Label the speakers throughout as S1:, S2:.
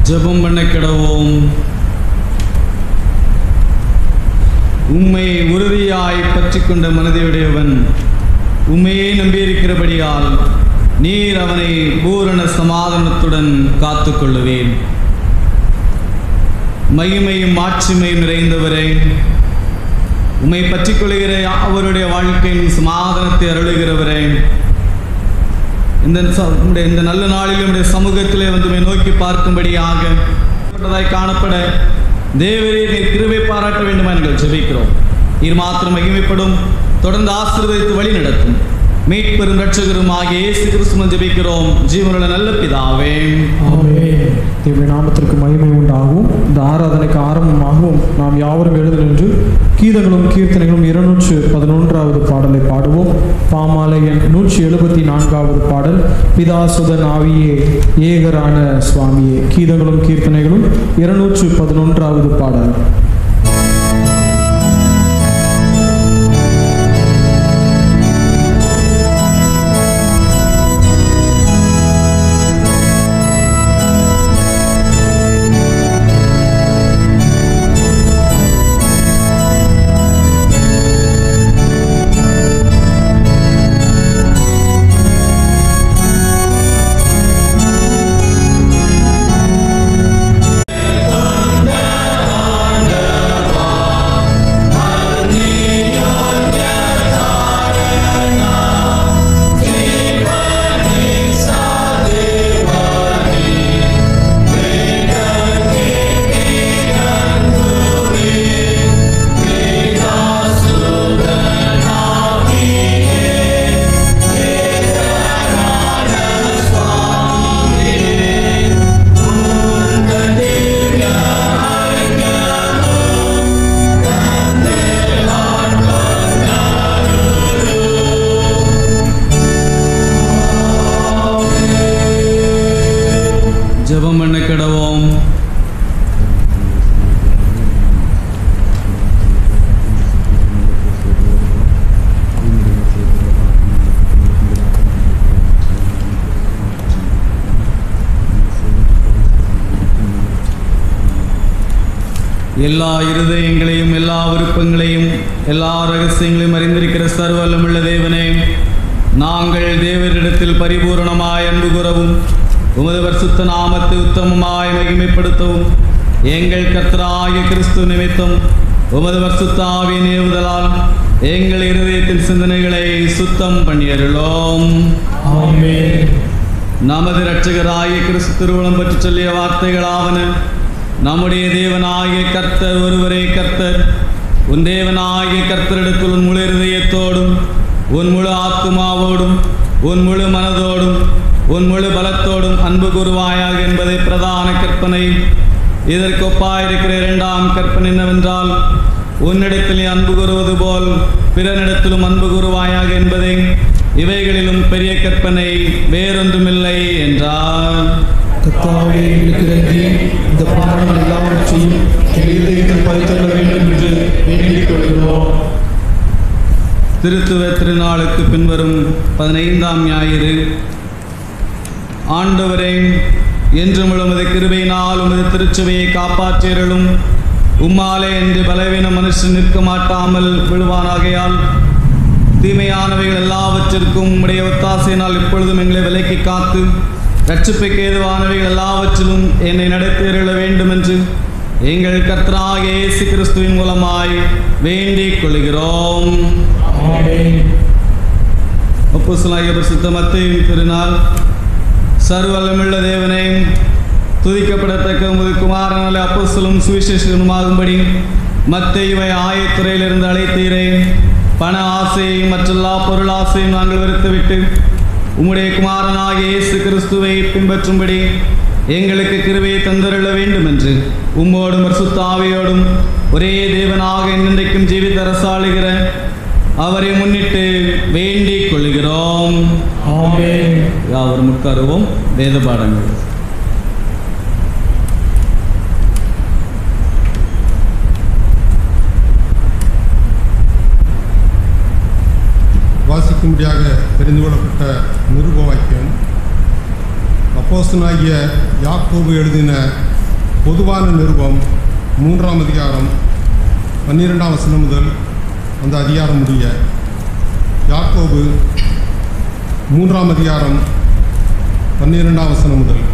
S1: ஜெபம் பண்ண கிடவோம் உம்மை உறுதியாய் பற்றிக் கொண்ட மனதையுடையவன் உம்மையே நம்பியிருக்கிறபடியால் நீர் அவனை பூரண சமாதானத்துடன் காத்துக்கொள்ளுவேன் மகிமையும் மாட்சிமையும் நிறைந்தவரே உம்மை பற்றிக் கொள்கிற அவருடைய வாழ்க்கையின் சமாதானத்தை அருளுகிறவரே இந்த ச- உம்முடைய இந்த நல்ல நாளில் உடைய சமூகத்திலே வந்து உம்மை நோக்கி பார்க்கும்படியாக பட்டதாய் காணப்பட தேவரே நீர் கிருபை பாராட்ட வேண்டுமா எங்கள் ஜெபிக்கிறோம் நீர் மாத்திரம் மகிமைப்படும் தொடர்ந்து ஆசீர்வதித்து வழி நடத்தும் மீட்பெரும் ரட்சகரும் ஆகிய இயேசு கிறிஸ்துவன் ஜெபிக்கிறோம் ஜீவனுள்ள நல்ல பிதாவே
S2: ஆமென். தேவனுடைய நாமத்திற்கு மகிமை உண்டாகும் இந்த ஆராதனைக்கு ஆரம்பமாகவும் நாம் யாவரும் எழுத நின்று கீதங்களும் கீர்த்தனைகளும் இருநூற்று பதினொன்றாவது பாடலை பாடுவோம் பாமாலை எண் நூற்றி எழுபத்தி நான்காவது பாடல் பிதாசுதன் ஆவியே ஏகரான சுவாமியே கீதங்களும் கீர்த்தனைகளும் இருநூற்று பதினொன்றாவது பாடல்
S1: ஜெபம் பண்ண கிடவோம் எல்லா இருதயங்களையும் எல்லா விருப்பங்களையும் எல்லா ரகசியங்களையும் அறிந்திருக்கிற சர்வல்லமுள்ள தேவனே நாங்கள் தேவரிடத்தில் பரிபூரணமாய் அன்பு கூறவும் உமது பரிசுத்த நாமத்தை உத்தமமாய் மகிமைப்படுத்தவும் எங்கள் கர்த்தராகிய கிறிஸ்து நிமித்தம் உமது பரிசுத்தாவின் ஏவுதலால் எங்கள் இருதயத்தின் சிந்தனைகளை சுத்தம் பண்ணியருளோம்
S2: ஆமென்.
S1: நமது இரட்சகராகிய கிறிஸ்து திருவுளம் பற்றி சொல்லிய வார்த்தைகளாவன நம்முடைய தேவனாகிய கர்த்தர் ஒருவரே கர்த்தர் உன் தேவனாகிய கர்த்தரிடத்தில் உன் முழு இருதயத்தோடும் உன் முழு ஆத்துமாவோடும் உன் முழு மனதோடும் உன் முழு பலத்தோடும் அன்பு கூறுவாயாக என்பதை பிரதான கற்பனை இதற்கு ஒப்பாயிருக்கிற இரண்டாம் கற்பனை என்னவென்றால் உன்னிடத்தில் நீ அன்பு கூறுவது போல் பிறனிடத்திலும் அன்பு கூறுவாயாக என்பதை இவைகளிலும் பெரிய கற்பனை வேறொன்றுமில்லை என்றார்
S2: கர்த்தாவே எங்களுக்கு இறங்கி இந்த பாடங்கள் எல்லாவற்றையும் எங்கள் இதயத்தில் பதித்தள்ள வேண்டும் என்று வேண்டிக் கொள்கிறோம்
S1: திருத்துவ திருநாளுக்கு பின்வரும் பதினைந்தாம் ஞாயிறு ஆண்டவரே என்றும் உமது கிருபையினால் உமது திருச்சபையை காப்பாற்றியருளும் உம்மாலே என்று பலவீன மனுஷன் நிற்க மாட்டாமல் விழுவானாகையால் தீமையானவைகள் எல்லாவற்றிற்கும் உடைய ஒத்தாசையினால் இப்பொழுதும் எங்களை விலக்கி காத்து ரட்சிப்புக்கு ஏதுவானவைகள் எல்லாவற்றிலும் என்னை நடத்தியருள வேண்டும் என்று எங்கள் கர்த்தராகிய இயேசு கிறிஸ்துவின் மூலமாய் வேண்டிக் கொள்கிறோம்
S2: ஆமென்.
S1: அப்போஸ்தலனாகிய பரிசுத்த மத்தேயுவின் திருநாள் சர்வல்லமுள்ள தேவனே துதிக்கப்படத்தக்க உமது குமாரனாலே அப்போஸ்தலும் சுவிசேஷனுமாகும்படி மத்தேயுவை ஆயத்துறையிலிருந்து அழைத்தீரே பண ஆசையையும் மற்றெல்லா பொருள் ஆசையும் நாங்கள் வெறுத்துவிட்டு உம்முடைய குமாரனாகிய இயேசு கிறிஸ்துவை பின்பற்றும்படி எங்களுக்கு கிருபையை தந்தருள வேண்டும் என்று உம்மோடும் பரிசுத்த ஆவியோடும் ஒரே தேவனாக இன்றைக்கும் ஜீவித்த அரசாளுகிற அவரை முன்னிட்டு வேண்டிக் கொள்கிறோம்
S2: ஆமென்.
S1: யாவரும் உட்காருவோம் வேத பாடங்கள்
S3: வாசிக்கும்படியாக தெரிந்து கொள்ளப்பட்ட நிருப வாக்கியம் அப்போஸ்தலனாகிய யாக்கோபு எழுதின பொதுவான நிருபம் மூன்றாம் அதிகாரம் பன்னிரெண்டாம் வசனம் முதல் அந்த அதிகாரம் முடிய யாக்கோபு மூன்றாம் அதிகாரம் பன்னிரெண்டாம் வசனம் முதல்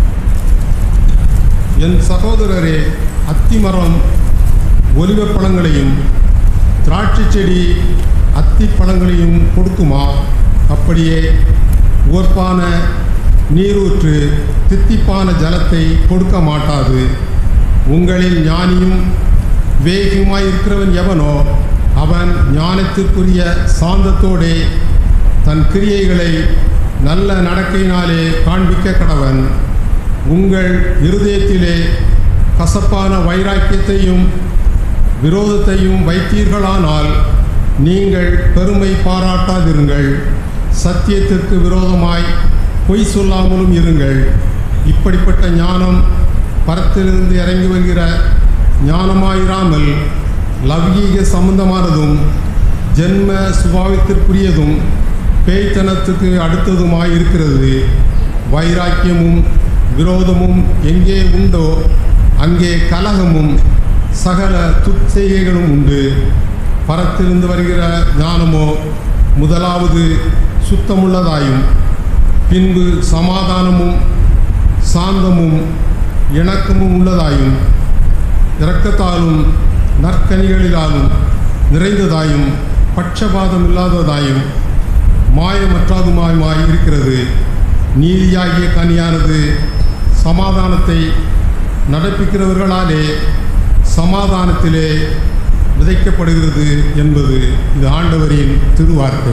S3: என் சகோதரரே அத்திமரம் ஒலிவப் பழங்களையும் திராட்சை செடி அத்தி பழங்களையும் கொடுக்குமா அப்படியே உவர்ப்பான நீரூற்று தித்திப்பான ஜலத்தை கொடுக்க மாட்டாது உங்களில் ஞானியும் வேகமாய் இருக்கிறவன் எவனோ அவன் ஞானத்திற்குரிய சாந்தத்தோடே தன் கிரியைகளை நல்ல நடக்கையினாலே காண்பிக்க கடவன் உங்கள் இருதயத்திலே கசப்பான வைராக்கியத்தையும் விரோதத்தையும் வைத்தீர்களானால் நீங்கள் பெருமை பாராட்டாதிருங்கள் சத்தியத்திற்கு விரோதமாய் பொய் சொல்லாமலும் இருங்கள் இப்படிப்பட்ட ஞானம் பரத்திலிருந்து இறங்கி வருகிற ஞானமாயிராமல் லௌகீக சம்பந்தமானதும் ஜென்ம சுபாவத்திற்குரியதும் பேய்த்தனத்துக்கு அடுத்ததுமாய் இருக்கிறது வைராக்கியமும் விரோதமும் எங்கே உண்டோ அங்கே கலகமும் சகல துட்செய்கைகளும் உண்டு பரத்திலிருந்து வருகிற ஞானமோ முதலாவது சுத்தமுள்ளதாயும் பின்பு சமாதானமும் சாந்தமும் இணக்கமும் உள்ளதாயும் இரக்கத்தாலும் நற்கனிகளிலாலும் நிறைந்ததாயும் பட்சபாதம் இல்லாததாயும் மாயமற்றாதுமாயுமாய் இருக்கிறது நீதியாகிய கனியானது சமாதானத்தை நடப்பிக்கிறவர்களாலே சமாதானத்திலே விதைக்கப்படுகிறது என்பது இது ஆண்டவரின் திருவார்த்தை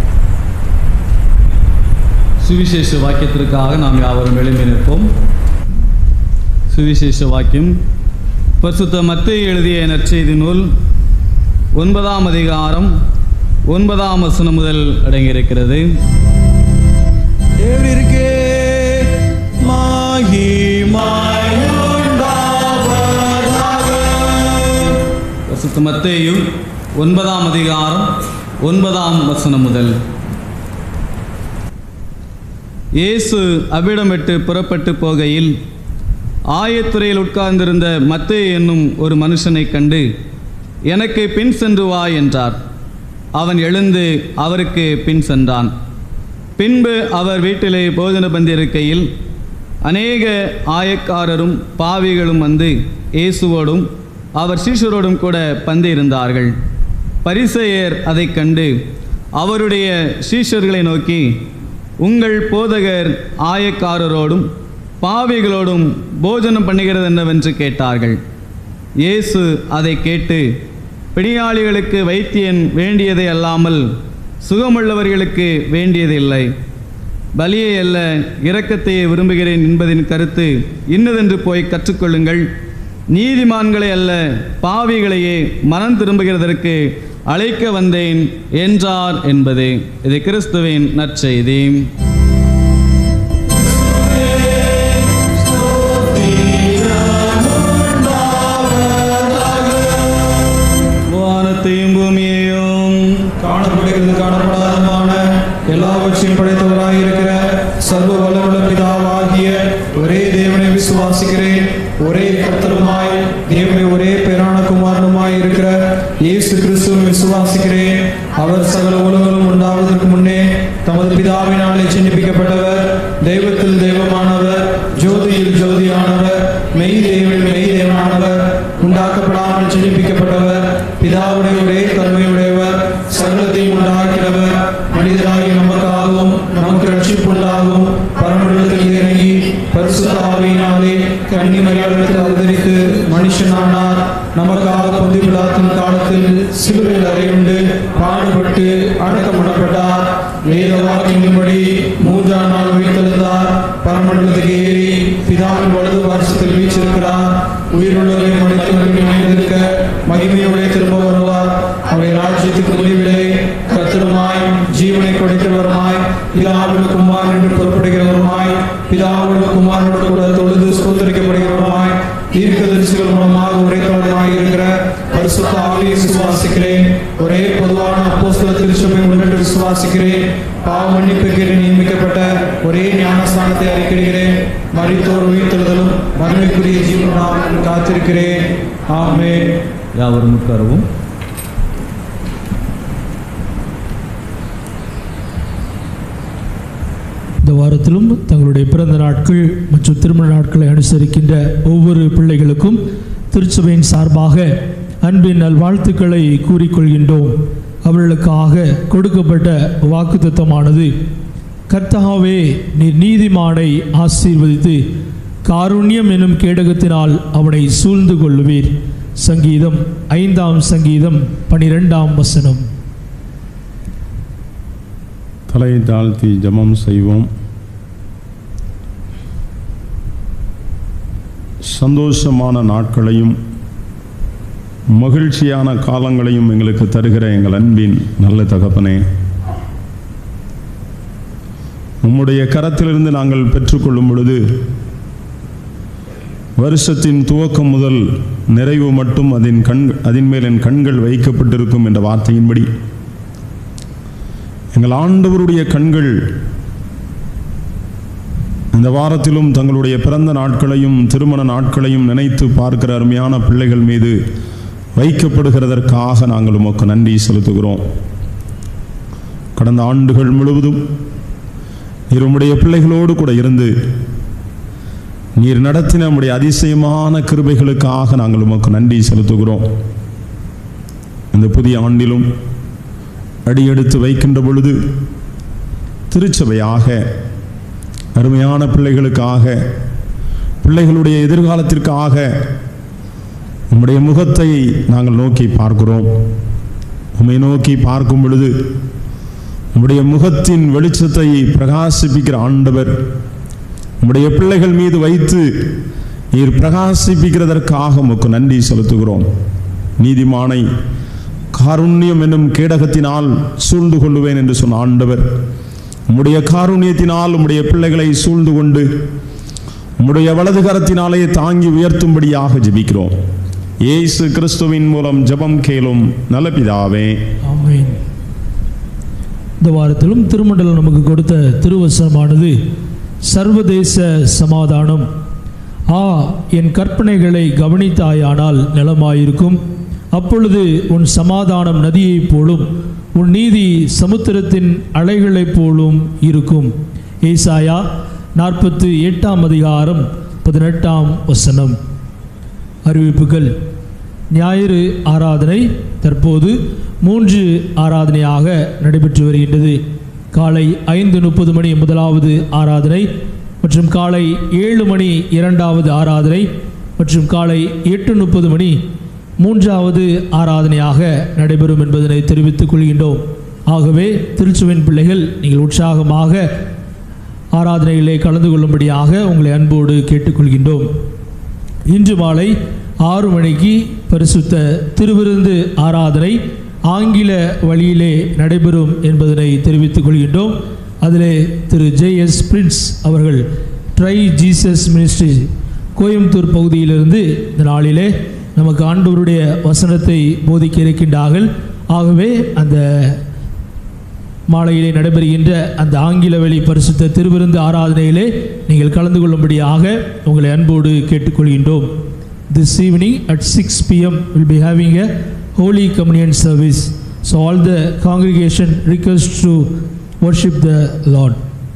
S1: சுவிசேஷ வாக்கியத்திற்காக நாம் யாவரும் எழும்பி நிற்போம் சுவிசேஷ வாக்கியம் பரிசுத்த மத்தேயு எழுதிய நற்செய்தி நூல் ஒன்பதாம் அதிகாரம் ஒன்பதாம் வசனம் முதல் அடங்கியிருக்கிறது
S2: தேவரிற்கே மகிமையுண்டாவதாக.
S1: பரிசுத்த மத்தேயு ஒன்பதாம் அதிகாரம் ஒன்பதாம் வசனம் முதல் இயேசு அவ்விடம் விட்டு புறப்பட்டு போகையில் ஆயத்துறையில் உட்கார்ந்திருந்த மத்தேயு என்னும் ஒரு மனுஷனைக் கண்டு எனக்கு பின் சென்று வா என்றார் அவன் எழுந்து அவருக்கு பின் சென்றான் பின்பு அவர் வீட்டிலே போஜன பந்திருக்கையில் அநேக ஆயக்காரரும் பாவிகளும் வந்து இயேசுவோடும் அவர் சீஷரோடும் கூட பந்திருந்தார்கள் பரிசேயர் அதைக் கண்டு அவருடைய சீஷர்களை நோக்கி உங்கள் போதகர் ஆயக்காரரோடும் பாவிகளோடும் போஜனம் பண்ணுகிறது என்னவென்று கேட்டார்கள் இயேசு அதை கேட்டு பிணியாளிகளுக்கு வைத்தியன் வேண்டியதை அல்லாமல் சுகமுள்ளவர்களுக்கு வேண்டியதில்லை பலியை அல்ல இரக்கத்தையே விரும்புகிறேன் என்பதின் கருத்து இன்னதென்று போய் கற்றுக்கொள்ளுங்கள் நீதிமான்களை அல்ல பாவிகளையே மனம் திரும்புகிறதற்கு அழைக்க வந்தேன் என்றார் என்பது இது கிறிஸ்துவின் நற்செய்தி வானத்தையும் பூமியையும்
S2: காணப்படுகிறது காணப்படாதமான எல்லாவற்றையும் படைத்தவராய் இருக்கிற சர்வ வல்லமுள்ள பிதாவாகிய ஒரே தேவனை விசுவாசிக்கிறேன் ஒரே கர்த்தருமாய் தேவனை ஒரே பேரான குமாரனுமாய் இருக்கிற இயேசு கிறிஸ்துவை விசுவாசிக்கிறேன் அவர் சகல உலகளும் உண்டாவதற்கு முன்னே தமது பிதாவினாலே சின்னிப்பிக்கப்பட்டவர் தெய்வத்தில் தெய்வமானவர் ஜோதியில் ஜோதியானவர் மெய் தேவனில் மெய் தேவனானவர் உண்டாக்கப்படாமல் சின்னிப்பிக்கப்பட்டவர் பிதாவுடைய ஒரே தன்மையுடையவர் சகலத்தையும் உண்டாக்கிறவர் மனிதராகி நமக்காகவும் நமக்கு ரட்சிப்பு உண்டாகும் பரமண்டலத்தில் இறங்கி பரிசுத்த ஆவியினாலே கன்னி மரியாதைக்கு அவதரித்து மனுஷனானார் நமக்காக பொந்தி பிலாத்தின் காலத்தில் சிலுவையில் அறையுண்டு பாடுபட்டு அடக்கமடப்பட்டார் வேத வாக்கின்படி மூன்றாம் நாள் உயிர்த்தெழுந்தார் பரமண்டலத்துக்கு ஏறி பிதாவின் வலது வருஷத்தில் வீச்சிருக்கிறார் உயிருள்ளவரை மனிதர்களுக்கு இணைந்திருக்க மகிமையோടെ திரும்ப வருவார் அவை ராஜ்யத்துக்கு முடிவிலே கர்த்தருமாய் ஜீவனை கொடுக்கிறவருமாய் பிதாவோடு குமார் என்று புறப்படுகிறவருமாய் பிதாவோடு குமாரோடு கூட தொழுது ஸ்தோத்தரிக்கப்படுகிறவருமாய் தீர்க்கதரிசிகள் மூலமாக உரைத்தவருமாய் இருக்கிற பரிசுத்த ஆவியை விசுவாசிக்கிறேன் ஒரே பொது பொதுவான அப்போஸ்தல திருச்சபை உடனே விசுவாசிக்கிறேன் பாவ மன்னிப்புக்கு நியமிக்கப்பட்ட ஒரே ஞானஸ்தானத்தை அறிக்கையிடுகிறேன் மரித்தோர் உயிர்த்தெழுதலும் மறுமைக்குரிய ஜீவனாக காத்திருக்கிறேன் ஆமென்
S1: யாவரும் உட்காரவும்
S4: இந்த வாரத்திலும் தங்களுடைய பிறந்த நாட்கள் மற்றும் திருமண நாட்களை அனுசரிக்கின்ற ஒவ்வொரு பிள்ளைகளுக்கும் திருச்சபையின் சார்பாக அன்பின் நல்வாழ்த்துக்களை கூறிக்கொள்கின்றோம் அவர்களுக்காக கொடுக்கப்பட்ட வாக்குத்தத்தமானது கர்த்தாவே நீர் நீதிமானை ஆசீர்வதித்து காருண்யம் எனும் கேடகத்தினால் அவனை சூழ்ந்து கொள்ளுவீர் சங்கீதம் ஐந்தாம் சங்கீதம் பனிரெண்டாம் வசனம்
S5: தலை தாழ்த்தி ஜெபம் செய்வோம் சந்தோஷமான நாட்களையும் மகிழ்ச்சியான காலங்களையும் எங்களுக்கு தருகிற எங்கள் அன்பின் நல்ல தகப்பனே உம்முடைய கரத்திலிருந்து நாங்கள் பெற்றுக்கொள்ளும் பொழுது வருஷத்தின் துவக்கம் முதல் நிறைவு மட்டும் அதன் கண் அதன் மேல் என் கண்கள் வைக்கப்பட்டிருக்கும் என்ற வார்த்தையின்படி எங்கள் ஆண்டவருடைய கண்கள் இந்த வாரத்திலும் தங்களுடைய பிறந்த நாட்களையும் திருமண நாட்களையும் நினைத்து பார்க்கிற அருமையான பிள்ளைகள் மீது வைக்கப்படுகிறதற்காக நாங்கள் உமக்கு நன்றி செலுத்துகிறோம் கடந்த ஆண்டுகள் முழுவதும் நீர் உம்முடைய பிள்ளைகளோடு கூட இருந்து நீர் நடத்தின நம்முடைய அதிசயமான கிருபைகளுக்காக நாங்கள் உமக்கு நன்றி செலுத்துகிறோம் இந்த புதிய ஆண்டிலும் அடியெடுத்து வைக்கின்ற பொழுது திருச்சபையாக அருமையான பிள்ளைகளுக்காக பிள்ளைகளுடைய எதிர்காலத்திற்காக உம்முடைய முகத்தை நாங்கள் நோக்கி பார்க்கிறோம் உம்மை நோக்கி பார்க்கும் பொழுது உம்முடைய முகத்தின் வெளிச்சத்தை பிரகாசிப்பிக்கிற ஆண்டவர் உம்முடைய பிள்ளைகள் மீது வைத்து நீர் பிரகாசிப்பிக்கிறதற்காக உமக்கு நன்றி செலுத்துகிறோம் நீதிமானை காருண்யம் என்னும் கேடகத்தினால் சூழ்ந்து கொள்ளுவேன் என்று சொன்ன ஆண்டவர் உம்முடைய காருண்யத்தினால் உம்முடைய பிள்ளைகளை சூழ்ந்து கொண்டு உம்முடைய வலது கரத்தினாலே தாங்கி உயர்த்தும்படியாக ஜெபிக்கிறோம் இயேசு கிறிஸ்துவின் மூலம் ஜெபம் கேளும் நல்ல பிதாவே
S4: ஆமென் இந்த வாரத்திலும் திருமண்டலம் நமக்கு கொடுத்த திருவசனமானது சர்வதேச சமாதானம் ஆ என் கற்பனைகளை கவனித்தாயானால் நலமாயிருக்கும் அப்பொழுது உன் சமாதானம் நதியைப் போலும் உன் நீதி சமுத்திரத்தின் அலைகளைப் போலும் இருக்கும் ஏசாயா நாற்பத்து எட்டாம் அதிகாரம் பதினெட்டாம் வசனம் அறிவிப்புகள் ஞாயிறு ஆராதனை தற்போது மூன்று ஆராதனையாக நடைபெற்று வருகின்றது காலை ஐந்து முப்பது மணி முதலாவது ஆராதனை மற்றும் காலை ஏழு மணி இரண்டாவது ஆராதனை மற்றும் காலை எட்டு முப்பது மணி மூன்றாவது ஆராதனையாக நடைபெறும் என்பதனை தெரிவித்துக் கொள்கின்றோம் ஆகவே திருச்சுவின் பிள்ளைகள் நீங்கள் உற்சாகமாக ஆராதனையிலே கலந்து கொள்ளும்படியாக உங்களை அன்போடு கேட்டுக்கொள்கின்றோம் இன்று மாலை ஆறு மணிக்கு பரிசுத்த திருவிருந்து ஆராதனை ஆங்கில வழியிலே நடைபெறும் என்பதனை தெரிவித்துக் கொள்கின்றோம் அதிலே திரு ஜே எஸ் பிரின்ஸ் அவர்கள் ட்ரை ஜீசஸ் மினிஸ்ட்ரி கோயம்புத்தூர் பகுதியிலிருந்து இந்த நாளிலே நமக்கு ஆண்டவருடைய வசனத்தை போதிக்க இருக்கின்றார்கள் ஆகவே அந்த மாலையிலே நடைபெறுகின்ற அந்த ஆங்கில வழி பரிசுத்த திருவிருந்து ஆராதனையிலே நீங்கள் கலந்து கொள்ளும்படியாக உங்களை அன்போடு கேட்டுக்கொள்கின்றோம் this evening at six PM will be having a holy communion service so all the congregation request to worship the Lord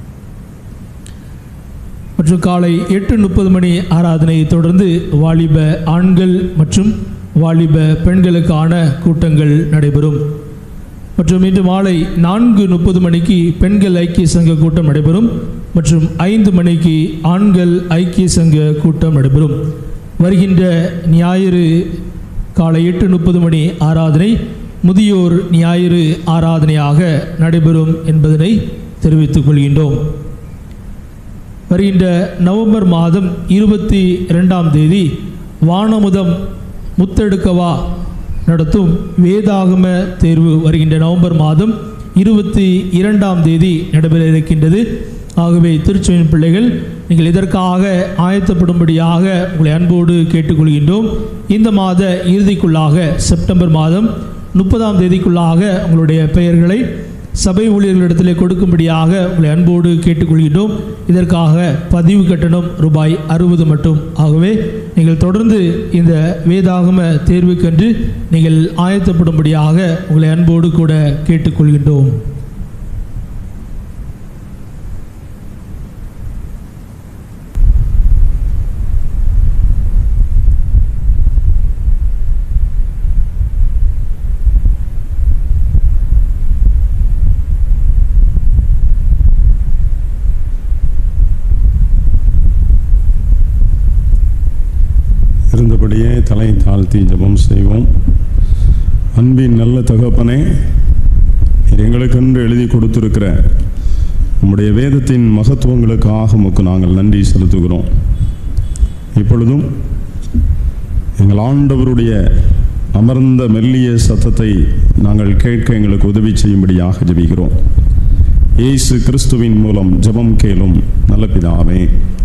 S4: மற்றும் காலை எட்டு முப்பது மணி ஆராதனையை தொடர்ந்து வாலிப ஆண்கள் மற்றும் வாலிப பெண்களுக்கான கூட்டங்கள் நடைபெறும் மற்றும் இன்று மாலை நான்கு முப்பது மணிக்கு பெண்கள் ஐக்கிய சங்க கூட்டம் நடைபெறும் மற்றும் ஐந்து மணிக்கு ஆண்கள் ஐக்கிய சங்க கூட்டம் நடைபெறும் வருகின்ற ஞாயிறு காலை எட்டு முப்பது மணி ஆராதனை முதியோர் ஞாயிறு ஆராதனையாக நடைபெறும் என்பதனை தெரிவித்துக் கொள்கின்றோம் வருகின்ற நவம்பர் மாதம் இருபத்தி இரண்டாம் தேதி வானமுதம் முத்தெடுக்கவா நடத்தும் வேதாகம தேர்வு வருகின்ற நவம்பர் மாதம் இருபத்தி இரண்டாம் தேதி நடைபெற இருக்கின்றது ஆகவே திருச்சுவின் பிள்ளைகள் நீங்கள் இதற்காக ஆயத்தப்படும்படியாக உங்களை அன்போடு கேட்டுக்கொள்கின்றோம் இந்த மாத இறுதிக்குள்ளாக செப்டம்பர் மாதம் முப்பதாம் தேதிக்குள்ளாக உங்களுடைய பெயர்களை சபை ஊழியர்களிடத்திலே கொடுக்கும்படியாக உங்களை அன்போடு கேட்டுக்கொள்கின்றோம் இதற்காக பதிவு கட்டணம் ரூபாய் அறுபது மட்டும் ஆகவே நீங்கள் தொடர்ந்து இந்த வேதாகம தேர்வுக்கென்று நீங்கள் ஆயத்தப்படும்படியாக உங்களை அன்போடு கூட கேட்டுக்கொள்கின்றோம்
S5: இருந்தபடியே தலை தாழ்த்தி ஜெபம் செய்வோம் அன்பின் நல்ல தகப்பனே நீர் எங்களுக்கென்று எழுதி கொடுத்திருக்கிற உம்முடைய வேதத்தின் மகத்துவங்களுக்காக உமக்கு நாங்கள் நன்றி செலுத்துகிறோம் இப்பொழுதும் எங்கள் ஆண்டவருடைய அமர்ந்த மெல்லிய சத்தத்தை நாங்கள் கேட்க எங்களுக்கு உதவி செய்யும்படியாக ஜெபிக்கிறோம் இயேசு கிறிஸ்துவின் மூலம் ஜெபம் கேளும் நல்ல பிதாவே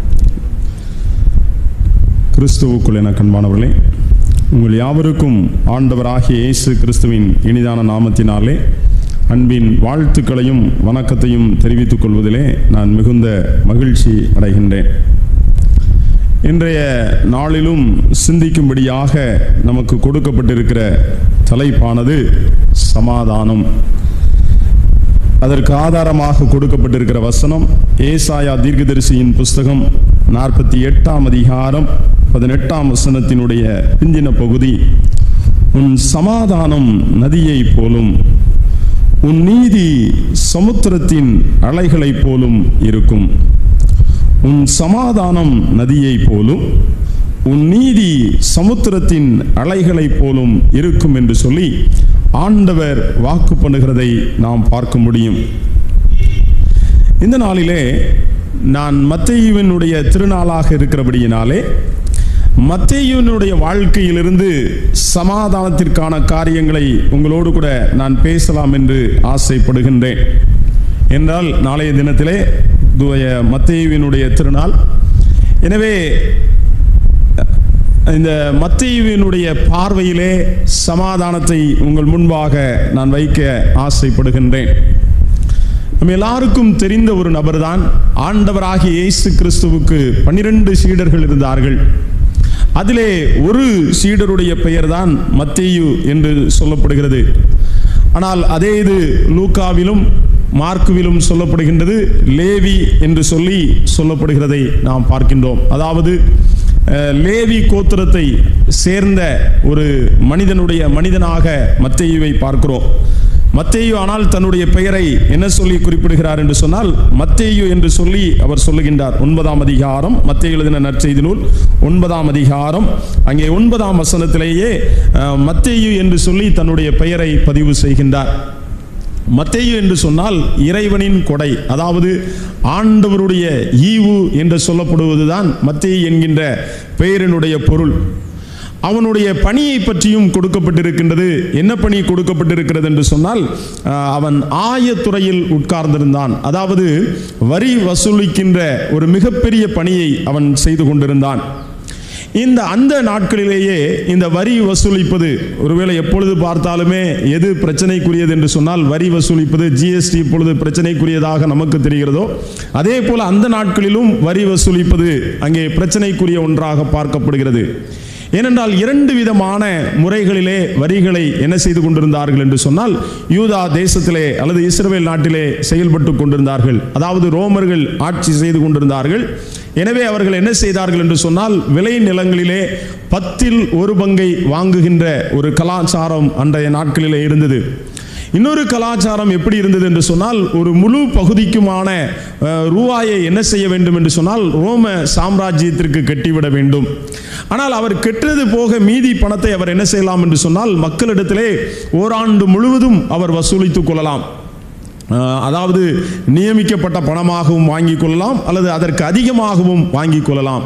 S5: கிறிஸ்துவுக்குள் என கண்பானவர்களே உங்கள் யாவருக்கும் ஆண்டவராகிய இயேசு கிறிஸ்துவின் இனிதான நாமத்தினாலே அன்பின் வாழ்த்துக்களையும் வணக்கத்தையும் தெரிவித்துக் கொள்வதிலே நான் மிகுந்த மகிழ்ச்சி அடைகின்றேன் இன்றைய நாளிலும் சிந்திக்கும்படியாக நமக்கு கொடுக்கப்பட்டிருக்கிற தலைப்பானது சமாதானம் அதற்கு ஆதாரமாக கொடுக்கப்பட்டிருக்கிற வசனம் ஏசாயா தீர்க்கதரிசியின் புஸ்தகம் நாற்பத்தி எட்டாம் அதிகாரம் பதினெட்டாம் வசனத்தினுடைய பிந்தின பகுதி உன் சமாதானம் நதியைப் போலும் உன் நீதி சமுத்திரத்தின் அலைகளைப் போலும் இருக்கும் உன் சமாதானம் நதியைப் போலும் உன் நீதி சமுத்திரத்தின் அலைகளைப் போலும் இருக்கும் என்று சொல்லி ஆண்டவர் வாக்கு பண்ணுகிறதை நாம் பார்க்க முடியும் இந்த நாளிலே நான் மத்தேயுவினுடைய திருநாளாக இருக்கிறபடியினாலே மத்தேயுவினுடைய வாழ்க்கையிலிருந்து சமாதானத்திற்கான காரியங்களை உங்களோடு கூட நான் பேசலாம் என்று ஆசைப்படுகின்றேன் என்றால் நாளைய தினத்திலே தூய மத்தேயுவினுடைய திருநாள் எனவே இந்த மத்தேயுவினுடைய பார்வையிலே சமாதானத்தை உங்கள் முன்பாக நான் வைக்க ஆசைப்படுகின்றேன் நம்ம எல்லாருக்கும் தெரிந்த ஒரு நபர்தான் ஆண்டவராகிய இயேசு கிறிஸ்துவுக்கு பன்னிரண்டு சீடர்கள் இருந்தார்கள் அதிலே ஒரு சீடருடைய பெயர்தான் மத்தேயு என்று சொல்லப்படுகிறது ஆனால் அதே இது லூக்காவிலும் மார்க்குவிலும் சொல்லப்படுகின்றது லேவி என்று சொல்லி சொல்லப்படுகிறதை நாம் பார்க்கின்றோம் அதாவது அஹ், லேவி கோத்திரத்தை சேர்ந்த ஒரு மனிதனுடைய மனிதனாக மத்தேயுவை பார்க்கிறோம் மத்தேயு ஆனால் தன்னுடைய பெயரை என்ன சொல்லி குறிப்பிடுகிறார் என்று சொன்னால் மத்தேயு என்று சொல்லி அவர் சொல்லுகின்றார் ஒன்பதாம் அதிகாரம் மத்தேயு எழுதின நற்செய்தி நூல் ஒன்பதாம் அதிகாரம் அங்கே ஒன்பதாம் வசனத்திலேயே அஹ், மத்தேயு என்று சொல்லி தன்னுடைய பெயரை பதிவு செய்கின்றார் மத்தேயு என்று சொன்னால் இறைவனின் கொடை அதாவது ஆண்டவருடைய ஈவு என்று சொல்லப்படுவதுதான் மத்தேயு என்கின்ற பெயரினுடைய பொருள் அவனுடைய பணியை பற்றியும் கொடுக்கப்பட்டிருக்கின்றது என்ன பணி கொடுக்கப்பட்டிருக்கிறது என்று சொன்னால் ஆஹ், அவன் ஆயத்துறையில் உட்கார்ந்திருந்தான் அதாவது வரி வசூலிக்கின்ற ஒரு மிகப்பெரிய பணியை அவன் செய்து கொண்டிருந்தான் இந்த அந்த நாட்களிலேயே இந்த வரி வசூலிப்பது ஒருவேளை எப்பொழுது பார்த்தாலுமே எது பிரச்சனைக்குரியது என்று சொன்னால் வரி வசூலிப்பது ஜிஎஸ்டி இப்பொழுது பிரச்சனைக்குரியதாக நமக்கு தெரிகிறதோ அதே போல அந்த நாட்களிலும் வரி வசூலிப்பது அங்கே பிரச்சனைக்குரிய ஒன்றாக பார்க்கப்படுகிறது ஏனென்றால் இரண்டு விதமான முறைகளிலே வரிகளை என்ன செய்து கொண்டிருந்தார்கள் என்று சொன்னால் யூதா தேசத்திலே அல்லது இஸ்ரவேல் நாட்டிலே செயல்பட்டு கொண்டிருந்தார்கள் அதாவது ரோமர்கள் ஆட்சி செய்து கொண்டிருந்தார்கள் எனவே அவர்கள் என்ன செய்தார்கள் என்று சொன்னால் விளை நிலங்களிலே பத்தில் ஒரு பங்கை வாங்குகின்ற ஒரு கலாச்சாரம் அன்றைய நாட்களிலே இருந்தது இன்னொரு கலாச்சாரம் எப்படி இருந்தது என்று சொன்னால் ஒரு முழு பகுதிக்குமான அஹ், ரூபாயை என்ன செய்ய வேண்டும் என்று சொன்னால் ரோம சாம்ராஜ்யத்திற்கு கட்டிவிட வேண்டும் ஆனால் அவர் கெட்டது போக மீதி பணத்தை அவர் என்ன செய்யலாம் என்று சொன்னால் மக்களிடத்திலே ஓராண்டு முழுவதும் அவர் வசூலித்துக் கொள்ளலாம் அஹ், அதாவது நியமிக்கப்பட்ட பணமாகவும் வாங்கிக் கொள்ளலாம் அல்லது அதற்கு அதிகமாகவும் வாங்கிக் கொள்ளலாம்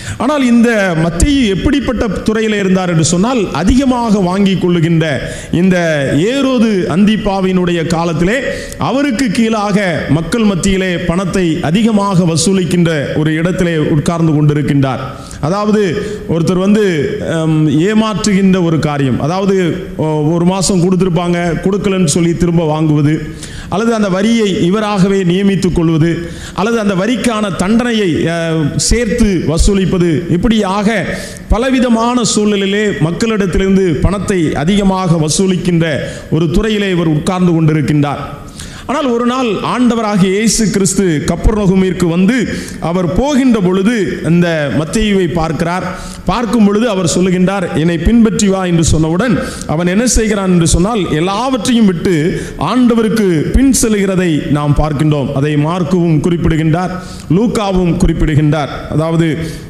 S5: ஆனால் இந்த மத்திய எப்படிப்பட்ட துறையில் இருந்தார் என்று சொன்னால் அதிகமாக வாங்கி கொள்ளுகின்ற இந்த ஏரோது அந்திப்பாவினுடைய காலத்திலே அவருக்கு கீழாக மக்கள் மத்தியிலே பணத்தை அதிகமாக வசூலிக்கின்ற ஒரு இடத்திலே உட்கார்ந்து கொண்டிருக்கின்றார் அதாவது ஒருத்தர் வந்து ஹம், ஏமாற்றுகின்ற ஒரு காரியம் அதாவது ஓ, ஒரு மாதம் கொடுத்துருப்பாங்க கொடுக்கலன்னு சொல்லி திரும்ப வாங்குவது அல்லது அந்த வரியை இவராகவே நியமித்துக் கொள்வது அல்லது அந்த வரிக்கான தண்டனையை அஹ், சேர்த்து வசூலிப்பது இப்படியாக பலவிதமான சூழ்நிலையிலே மக்களிடத்திலிருந்து பணத்தை அதிகமாக வசூலிக்கின்ற ஒரு துறையிலே இவர் உட்கார்ந்து கொண்டிருக்கின்றார் ஆனால் ஒரு நாள் ஆண்டவராகிய இயேசு கிறிஸ்து கப்பர்நகுமிற்கு வந்து அவர் போகின்ற பொழுது அந்த மத்தேயுவை பார்க்கிறார் பார்க்கும் பொழுது அவர் சொல்லுகின்றார் என்னை பின்பற்றி வா என்று சொன்னவுடன் அவன் என்ன செய்கிறான் என்று சொன்னால் எல்லாவற்றையும் விட்டு ஆண்டவருக்கு பின் செல்கிறதை நாம் பார்க்கின்றோம் அதை மார்க்குவும் குறிப்பிடுகின்றார் லூக்காவும் குறிப்பிடுகின்றார் அதாவது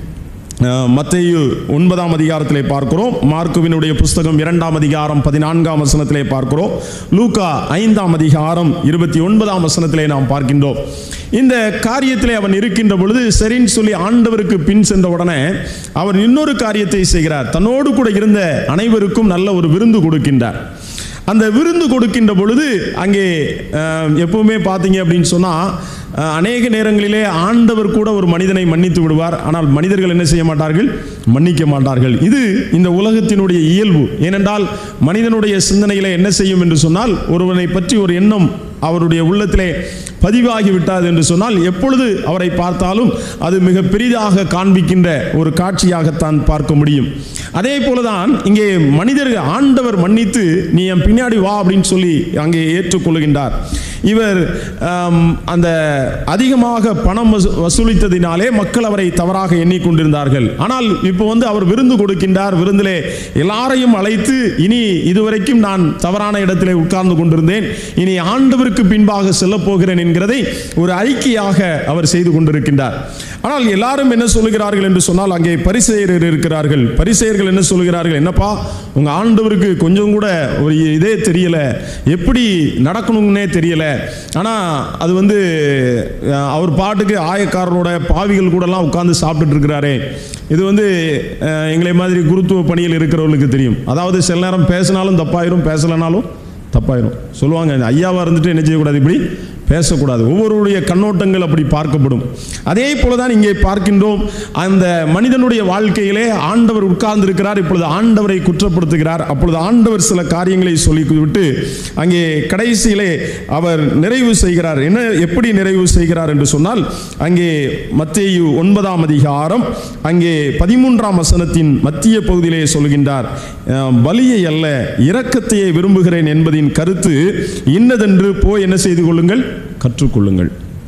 S5: அஹ், மத்தேயு ஒன்பதாம் அதிகாரத்திலே பார்க்கிறோம் மார்க்குவினுடைய புஸ்தகம் இரண்டாம் அதிகாரம் பதினான்காம் வசனத்திலே பார்க்கிறோம் லூக்கா ஐந்தாம் அதிகாரம் இருபத்தி ஒன்பதாம் வசனத்திலே நாம் பார்க்கின்றோம் இந்த காரியத்திலே அவன் இருக்கின்ற பொழுது சரின்னு சொல்லி ஆண்டவருக்கு பின் சென்ற உடனே அவர் இன்னொரு காரியத்தை செய்கிறார் தன்னோடு கூட இருந்த அனைவருக்கும் நல்ல ஒரு விருந்து கொடுக்கின்றார் அந்த விருந்து கொடுக்கின்ற பொழுது அங்கே அஹ், எப்பவுமே பார்த்தீங்க அப்படின்னு சொன்னால் அநேக நேரங்களிலே ஆண்டவர் கூட ஒரு மனிதனை மன்னித்து விடுவார் ஆனால் மனிதர்கள் என்ன செய்ய மாட்டார்கள் மன்னிக்க மாட்டார்கள் இது இந்த உலகத்தினுடைய இயல்பு ஏனென்றால் மனிதனுடைய சிந்தனையிலே என்ன செய்யும் என்று சொன்னால் ஒருவனை பற்றி ஒரு எண்ணம் அவருடைய உள்ளத்திலே பதிவாகி விட்டாது என்று சொன்னால் எப்பொழுது அவரை பார்த்தாலும் அது மிக பெரிதாக காண்பிக்கின்ற ஒரு காட்சியாகத்தான் பார்க்க முடியும் அதே போலதான் இங்கே மனிதர்கள் ஆண்டவர் மன்னித்து நீ என் பின்னாடி வா அப்படின்னு சொல்லி அங்கே ஏற்றுக்கொள்கின்றார் இவர் ஆம், அந்த அதிகமாக பணம் வசூ- வசூலித்ததினாலே மக்கள் அவரை தவறாக எண்ணிக்கொண்டிருந்தார்கள் ஆனால் இப்போ வந்து அவர் விருந்து கொடுக்கின்றார் விருந்திலே எல்லாரையும் அழைத்து இனி இதுவரைக்கும் நான் தவறான இடத்திலே உட்கார்ந்து கொண்டிருந்தேன் இனி ஆண்டவருக்கு பின்பாக செல்லப் போகிறேன் என்கிறதை ஒரு அறிக்கையாக அவர் செய்து கொண்டிருக்கின்றார் ஆனால் எல்லாரும் என்ன சொல்லுகிறார்கள் என்று சொன்னால் அங்கே பரிசெயர் இருக்கிறார்கள் பரிசெயர்கள் என்ன சொல்லுகிறார்கள் என்னப்பா உங்க ஆண்டவருக்கு கொஞ்சம் கூட ஒரு இதே தெரியல எப்படி நடக்கணும்னே தெரியல ஆனா அது வந்து அஹ், அவர் பாட்டுக்கு ஆயக்காரரோட பாவிகள் கூடலாம் உட்கார்ந்து சாப்பிட்டுட்டு இருக்கிறாரே இது வந்து அஹ், எங்களை மாதிரி குருத்துவ பணியில் இருக்கிறவர்களுக்கு தெரியும் அதாவது சில நேரம் பேசினாலும் தப்பாயிரும் பேசலைனாலும் தப்பாயிரும் சொல்லுவாங்க ஐயாவா இருந்துட்டு என்ன செய்யக்கூடாது இப்படி பேசக்கூடாது ஒவ்வொருடைய கண்ணோட்டங்கள் அப்படி பார்க்கப்படும் அதே போலதான் இங்கே பார்க்கின்றோம் அந்த மனிதனுடைய வாழ்க்கையிலே ஆண்டவர் உட்கார்ந்து இருக்கிறார் இப்பொழுது ஆண்டவரை குற்றப்படுத்துகிறார் அப்பொழுது ஆண்டவர் சில காரியங்களை சொல்லிவிட்டு அங்கே கடைசியிலே அவர் நிறைவு செய்கிறார் என்ன எப்படி நிறைவு செய்கிறார் என்று சொன்னால் அங்கே மத்தேயு ஒன்பதாம் அதிகாரம் அங்கே பதிமூன்றாம் வசனத்தின் மத்திய பகுதியிலே சொல்கின்றார் அஹ், பலியை அல்ல இரக்கத்தையே விரும்புகிறேன் என்பதின் கருத்து இன்னதென்று போய் என்ன செய்து கொள்ளுங்கள் கற்றுக்கொள்ளுங்கள்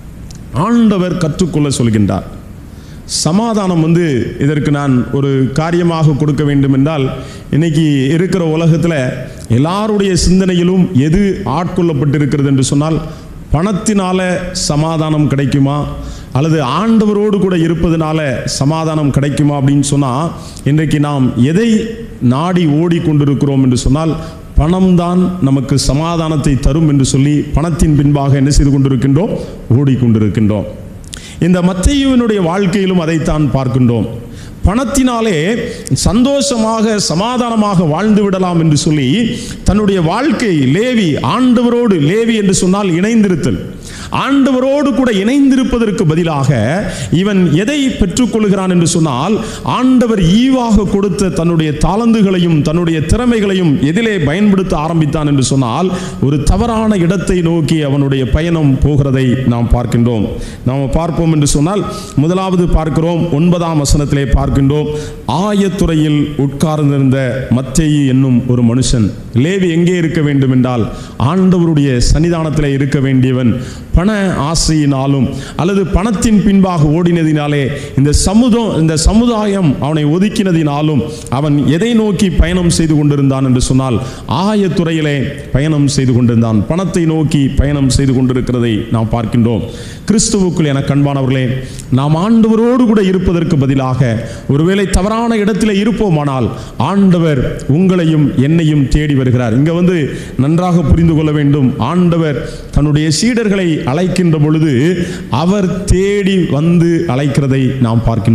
S5: ஆண்டவர் கற்றுக்கொள்ள சொல்கின்றார் சமாதானம் வந்து இதற்கு நான் ஒரு காரியமாக கொடுக்க வேண்டும் என்றால் இன்னைக்கு இருக்கிற உலகத்தில் எல்லாருடைய சிந்தனையிலும் எது ஆட்கொள்ளப்பட்டிருக்கிறது என்று சொன்னால் பணத்தினால சமாதானம் கிடைக்குமா அல்லது ஆண்டவரோடு கூட இருப்பதனால சமாதானம் கிடைக்குமா அப்படின்னு சொன்னால் இன்றைக்கு நாம் எதை நாடி ஓடிக்கொண்டிருக்கிறோம் என்று சொன்னால் பணம்தான் நமக்கு சமாதானத்தை தரும் என்று சொல்லி பணத்தின் பின்பாக என்ன செய்து கொண்டிருக்கின்றோம் ஓடிக்கொண்டிருக்கின்றோம் இந்த மத்தையுவினுடைய வாழ்க்கையிலும் அதைத்தான் பார்க்கின்றோம் பணத்தினாலே சந்தோஷமாக சமாதானமாக வாழ்ந்து விடலாம் என்று சொல்லி தன்னுடைய வாழ்க்கை லேவி ஆண்டவரோடு லேவி என்று சொன்னால் இணைந்திருத்தல் ஆண்டவரோடு கூட இணைந்திருப்பதற்கு பதிலாக இவன் எதை பெற்றுக்கொள்கிறான் என்று சொன்னால் ஆண்டவர் ஈவாக கொடுத்த தன்னுடைய தாளந்துகளையும் தன்னுடைய திறமைகளையும் எதிலே பயன்படுத்த ஆரம்பித்தான் என்று சொன்னால் ஒரு தவறான இடத்தை நோக்கி அவனுடைய பயணம் போகிறதை நாம் பார்க்கின்றோம் நாம் பார்ப்போம் என்று சொன்னால் முதலாவது பார்க்கிறோம் ஒன்பதாம் வசனத்திலே பார்க்கின்றோம் ஆயத்துறையில் உட்கார்ந்திருந்த மத்தேயு என்னும் ஒரு மனுஷன் லேவி எங்கே இருக்க வேண்டும் என்றால் ஆண்டவருடைய சன்னிதானத்திலே இருக்க வேண்டியவன் பண ஆசையினாலும் அல்லது பணத்தின் பின்பாக ஓடினதினாலே இந்த சமுதம் இந்த சமுதாயம் அவனை ஒதுக்கினதினாலும் அவன் எதை நோக்கி பயணம் செய்து கொண்டிருந்தான் என்று சொன்னால் ஆயத்துறையிலே பயணம் செய்து கொண்டிருந்தான் பணத்தை நோக்கி பயணம் செய்து கொண்டிருக்கிறதை நாம் பார்க்கின்றோம் கிறிஸ்துவுக்குள் என கண்பானவர்களே நாம் ஆண்டவரோடு கூட இருப்பதற்கு பதிலாக ஒருவேளை தவறான இடத்திலே இருப்போமானால் ஆண்டவர் உங்களையும் என்னையும் தேடி வருகிறார் இங்க வந்து நன்றாக புரிந்து கொள்ள வேண்டும் ஆண்டவர் தன்னுடைய சீடர்களை அழைக்கின்ற பொழுது அவர் தேடி வந்து அழைக்கிறதை நாம் பார்க்கின்றோம்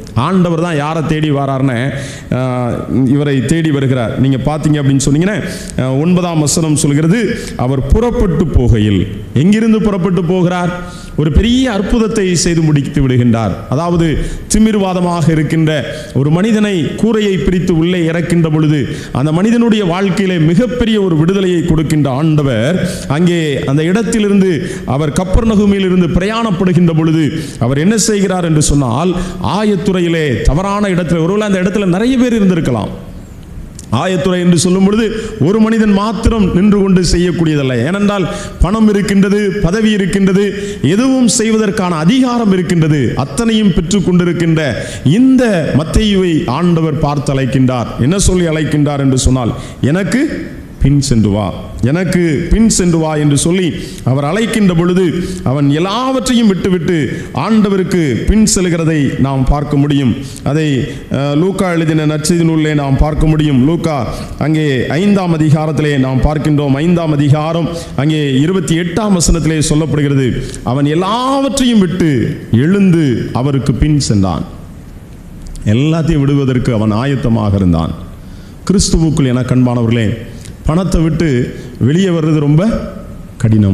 S5: ஆண்டவர் தான் யாரை தேடி வராருன்னு ஆஹ், இவரை தேடி வருகிறார் நீங்கள் பார்த்தீங்க அப்படின்னு சொன்னீங்கன்னா ஆஹ், ஒன்பதாம் வசனம் சொல்கிறது அவர் புறப்பட்டு போகையில் எங்கிருந்து புறப்பட்டு போகிறார் ஒரு பெரிய அற்புதத்தை செய்து முடித்து விடுகின்றார் அதாவது திமிர்வாதமாக இருக்கின்ற ஒரு மனிதனை கூரையை பிரித்து உள்ளே இறக்கின்ற பொழுது அந்த மனிதனுடைய வாழ்க்கையிலே மிகப்பெரிய ஒரு விடுதலையை கொடுக்கின்ற ஆண்டவர் அங்கே அந்த இடத்திலிருந்து அவர் கப்பர் இருந்து பிரயாணப்படுகின்ற பொழுது அவர் என்ன செய்கிறார் என்று சொன்னால் ஆயத்துறையிலே தவறான இடத்துல ஒருவேளை அந்த இடத்துல நிறைய பேர் இருந்திருக்கலாம் ஆயத்துறை என்று சொல்லும் பொழுது ஒரு மனிதன் மாத்திரம் நின்று கொண்டு செய்யக்கூடியதல்ல ஏனென்றால் பணம் இருக்கின்றது பதவி இருக்கின்றது எதுவும் செய்வதற்கான அதிகாரம் இருக்கின்றது அத்தனையும் பெற்றுக் கொண்டிருக்கின்ற இந்த மத்தையுவை ஆண்டவர் பார்த்து அழைக்கின்றார் என்ன சொல்லி அழைக்கின்றார் என்று சொன்னால் எனக்கு பின் சென்று வா எனக்கு பின் சென்று வா என்று சொல்லி அவர் அழைக்கின்ற பொழுது அவன் எல்லாவற்றையும் விட்டுவிட்டு ஆண்டவருக்கு பின் செல்கிறதை நாம் பார்க்க முடியும் அதை அஹ், லூக்கா எழுதின நற்செய்தி நூலிலே நாம் பார்க்க முடியும் லூக்கா அங்கே ஐந்தாம் அதிகாரத்திலே நாம் பார்க்கின்றோம் ஐந்தாம் அதிகாரம் அங்கே இருபத்தி எட்டாம் வசனத்திலே சொல்லப்படுகிறது அவன் எல்லாவற்றையும் விட்டு எழுந்து அவருக்கு பின் சென்றான் எல்லாத்தையும் விடுவதற்கு அவன் ஆயத்தமாக இருந்தான் கிறிஸ்துவுக்குள் என கண்பானவர்களே பணத்தை விட்டு வெளியே வர்றது ரொம்ப கடினம்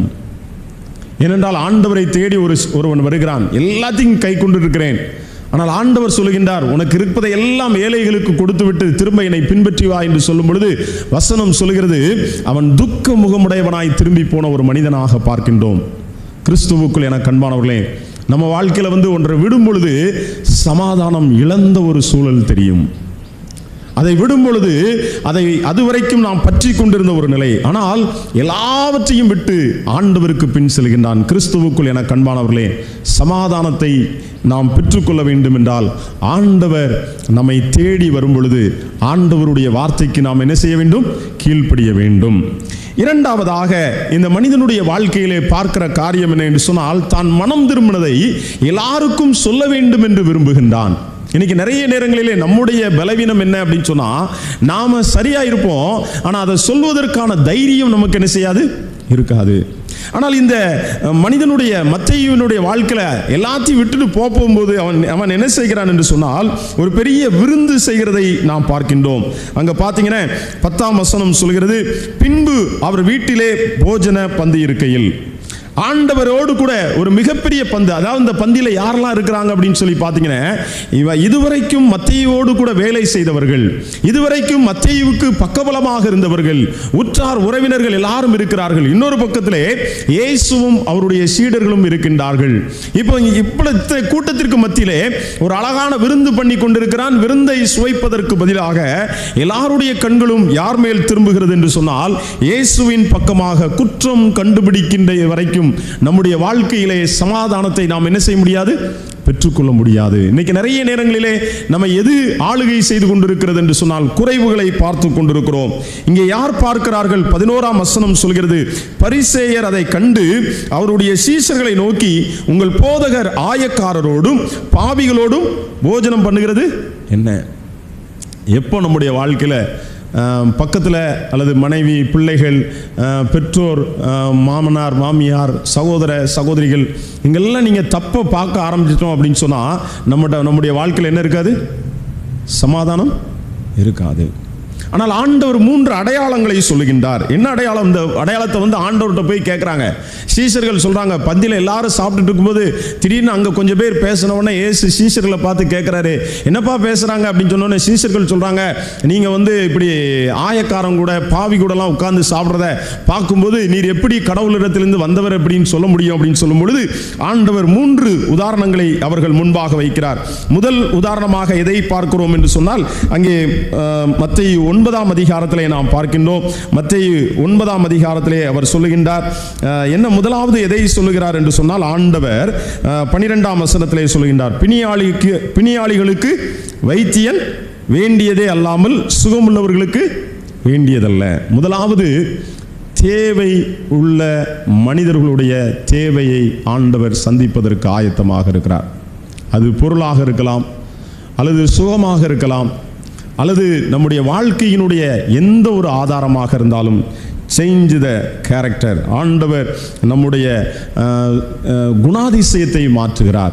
S5: ஏனென்றால் ஆண்டவரை தேடி ஒரு ஒருவன் வருகிறான் எல்லாத்தையும் கை கொண்டு இருக்கிறேன் ஆனால் ஆண்டவர் சொல்லுகின்றார் உனக்கு இருப்பதை எல்லாம் ஏழைகளுக்கு கொடுத்துவிட்டு திரும்ப என்னை பின்பற்றி வா என்று சொல்லும் பொழுது வசனம் சொல்லுகிறது அவன் துக்க முகமுடையவனாய் திரும்பி போன ஒரு மனிதனாக பார்க்கின்றோம் கிறிஸ்துவுக்குள் என கண்பானவர்களே நம்ம வாழ்க்கையில் வந்து ஒன்றை விடும் பொழுது சமாதானம் இழந்த ஒரு சூழல் தெரியும் அதை விடும் பொழுது அதை அதுவரைக்கும் நாம் பற்றி கொண்டிருந்த ஒரு நிலை ஆனால் எல்லாவற்றையும் விட்டு ஆண்டவருக்கு பின் செல்கின்றான் கிறிஸ்துவுக்குள் என கண்பானவர்களே சமாதானத்தை நாம் பெற்றுக்கொள்ள வேண்டும் என்றால் ஆண்டவர் நம்மை தேடி வரும் பொழுது ஆண்டவருடைய வார்த்தைக்கு நாம் என்ன செய்ய வேண்டும் கீழ்ப்படிய வேண்டும் இரண்டாவதாக இந்த மனிதனுடைய வாழ்க்கையிலே பார்க்கிற காரியம் என்ன என்று சொன்னால் தான் மனம் திரும்பினதை எல்லாருக்கும் சொல்ல வேண்டும் என்று விரும்புகின்றான் இன்னைக்கு நிறைய நேரங்களிலே நம்முடைய பலவீனம் என்ன அப்படின்னு சொன்னா நாம சரியா இருப்போம் ஆனா அதை சொல்வதற்கான தைரியம் நமக்கு என்ன செய்யாது இருக்காது ஆனால் இந்த அஹ், மனிதனுடைய மத்தையனுடைய வாழ்க்கையில எல்லாத்தையும் விட்டுட்டு போக போகும்போது அவன் அவன் என்ன செய்கிறான் என்று சொன்னால் ஒரு பெரிய விருந்து செய்கிறதை நாம் பார்க்கின்றோம் அங்க பார்த்தீங்கன்னா பத்தாம் வசனம் சொல்கிறது பின்பு அவர் வீட்டிலே போஜன பந்து இருக்கையில் ஆண்டவரோடு கூட ஒரு மிகப்பெரிய பந்து அதாவது இந்த பந்தியில யாரெல்லாம் இருக்கிறாங்க அப்படின்னு சொல்லி பார்த்தீங்கன்னா இவ இதுவரைக்கும் மத்தையோடு கூட வேலை செய்தவர்கள் இதுவரைக்கும் மத்தையுவுக்கு பக்கபலமாக இருந்தவர்கள் உற்றார் உறவினர்கள் எல்லாரும் இருக்கிறார்கள் இன்னொரு பக்கத்திலே இயேசுவும் அவருடைய சீடர்களும் இருக்கின்றார்கள் இப்போ இப்படி கூட்டத்திற்கு மத்தியிலே ஒரு அழகான விருந்து பண்ணி கொண்டிருக்கிறான் விருந்தை சுவைப்பதற்கு பதிலாக எல்லாருடைய கண்களும் யார் மேல் திரும்புகிறது என்று சொன்னால் இயேசுவின் பக்கமாக குற்றம் கண்டுபிடிக்கின்ற வரைக்கும் நம்முடைய வாழ்க்கையிலே சமாதானத்தை நாம் என்ன செய்ய முடியாது பெற்றுக்கொள்ள முடியாது இன்னைக்கு நிறைய நேரங்களிலே நம்ம எது ஆளுகை செய்து கொண்டிருக்கிறது என்று சொன்னால் குறைவுகளை பார்த்து கொண்டிருக்கிறோம் இங்கே யார் பார்க்கிறார்கள் பதினோராம் வசனம் சொல்கிறது பரிசேயர் அதை கண்டு அவருடைய சீசர்களை நோக்கி உங்கள் போதகர் ஆயக்காரரோடும் பாவிகளோடும் போஜனம் பண்ணுகிறது என்ன எப்போ நம்முடைய வாழ்க்கையில் பக்கத்தில் அல்லது மனைவி பிள்ளைகள் அஹ், பெற்றோர் அஹ், மாமனார் மாமியார் சகோதர சகோதரிகள் இங்கெல்லாம் நீங்கள் தப்பை பார்க்க ஆரம்பிச்சிட்டோம் அப்படின்னு சொன்னால் நம்மகிட்ட நம்முடைய வாழ்க்கையில் என்ன இருக்காது சமாதானம் இருக்காது ஆனால் ஆண்டவர் மூன்று அடையாளங்களை சொல்லுகின்றார் என்ன அடையாளம் இந்த அடையாளத்தை வந்து ஆண்டவர்கிட்ட போய் கேட்குறாங்க சீசர்கள் சொல்றாங்க பந்தியில் எல்லாரும் சாப்பிட்டுட்டு இருக்கும்போது திடீர்னு அங்கே கொஞ்சம் பேர் பேசின உடனே ஏசு சீசர்களை பார்த்து கேட்குறாரு என்னப்பா பேசுறாங்க அப்படின்னு சொன்னோடனே சீசர்கள் சொல்றாங்க நீங்க வந்து இப்படி ஆயக்காரன் கூட பாவி கூடலாம் உட்கார்ந்து சாப்பிட்றத பார்க்கும்போது நீர் எப்படி கடவுளிடத்திலிருந்து வந்தவர் அப்படின்னு சொல்ல முடியும் அப்படின்னு சொல்லும் பொழுது ஆண்டவர் மூன்று உதாரணங்களை அவர்கள் முன்பாக வைக்கிறார் முதல் உதாரணமாக எதை பார்க்கிறோம் என்று சொன்னால் அங்கே மத்திய ஒன்பதாம் அதிகாரத்திலே நாம் பார்க்கின்றோம் மத்திய ஒன்பதாம் அதிகாரத்திலே அவர் சொல்லுகின்றார் அஹ், என்ன முதலாவது எதை சொல்லுகிறார் என்று சொன்னால் ஆண்டவர் அஹ், பனிரெண்டாம் வசனத்திலே சொல்லுகின்றார் பிணியாளிக்கு பிணியாளிகளுக்கு வைத்தியன் வேண்டியதே அல்லாமல் சுகமுள்ளவர்களுக்கு வேண்டியதல்ல முதலாவது தேவை உள்ள மனிதர்களுடைய தேவையை ஆண்டவர் சந்திப்பதற்கு ஆயத்தமாக இருக்கிறார் அது பொருளாக இருக்கலாம் அல்லது சுகமாக இருக்கலாம் அல்லது நம்முடைய வாழ்க்கையினுடைய எந்த ஒரு ஆதாரமாக இருந்தாலும் சேஞ்ச் த கேரக்டர் ஆண்டவர் நம்முடைய அஹ், அஹ், குணாதிசயத்தை மாற்றுகிறார்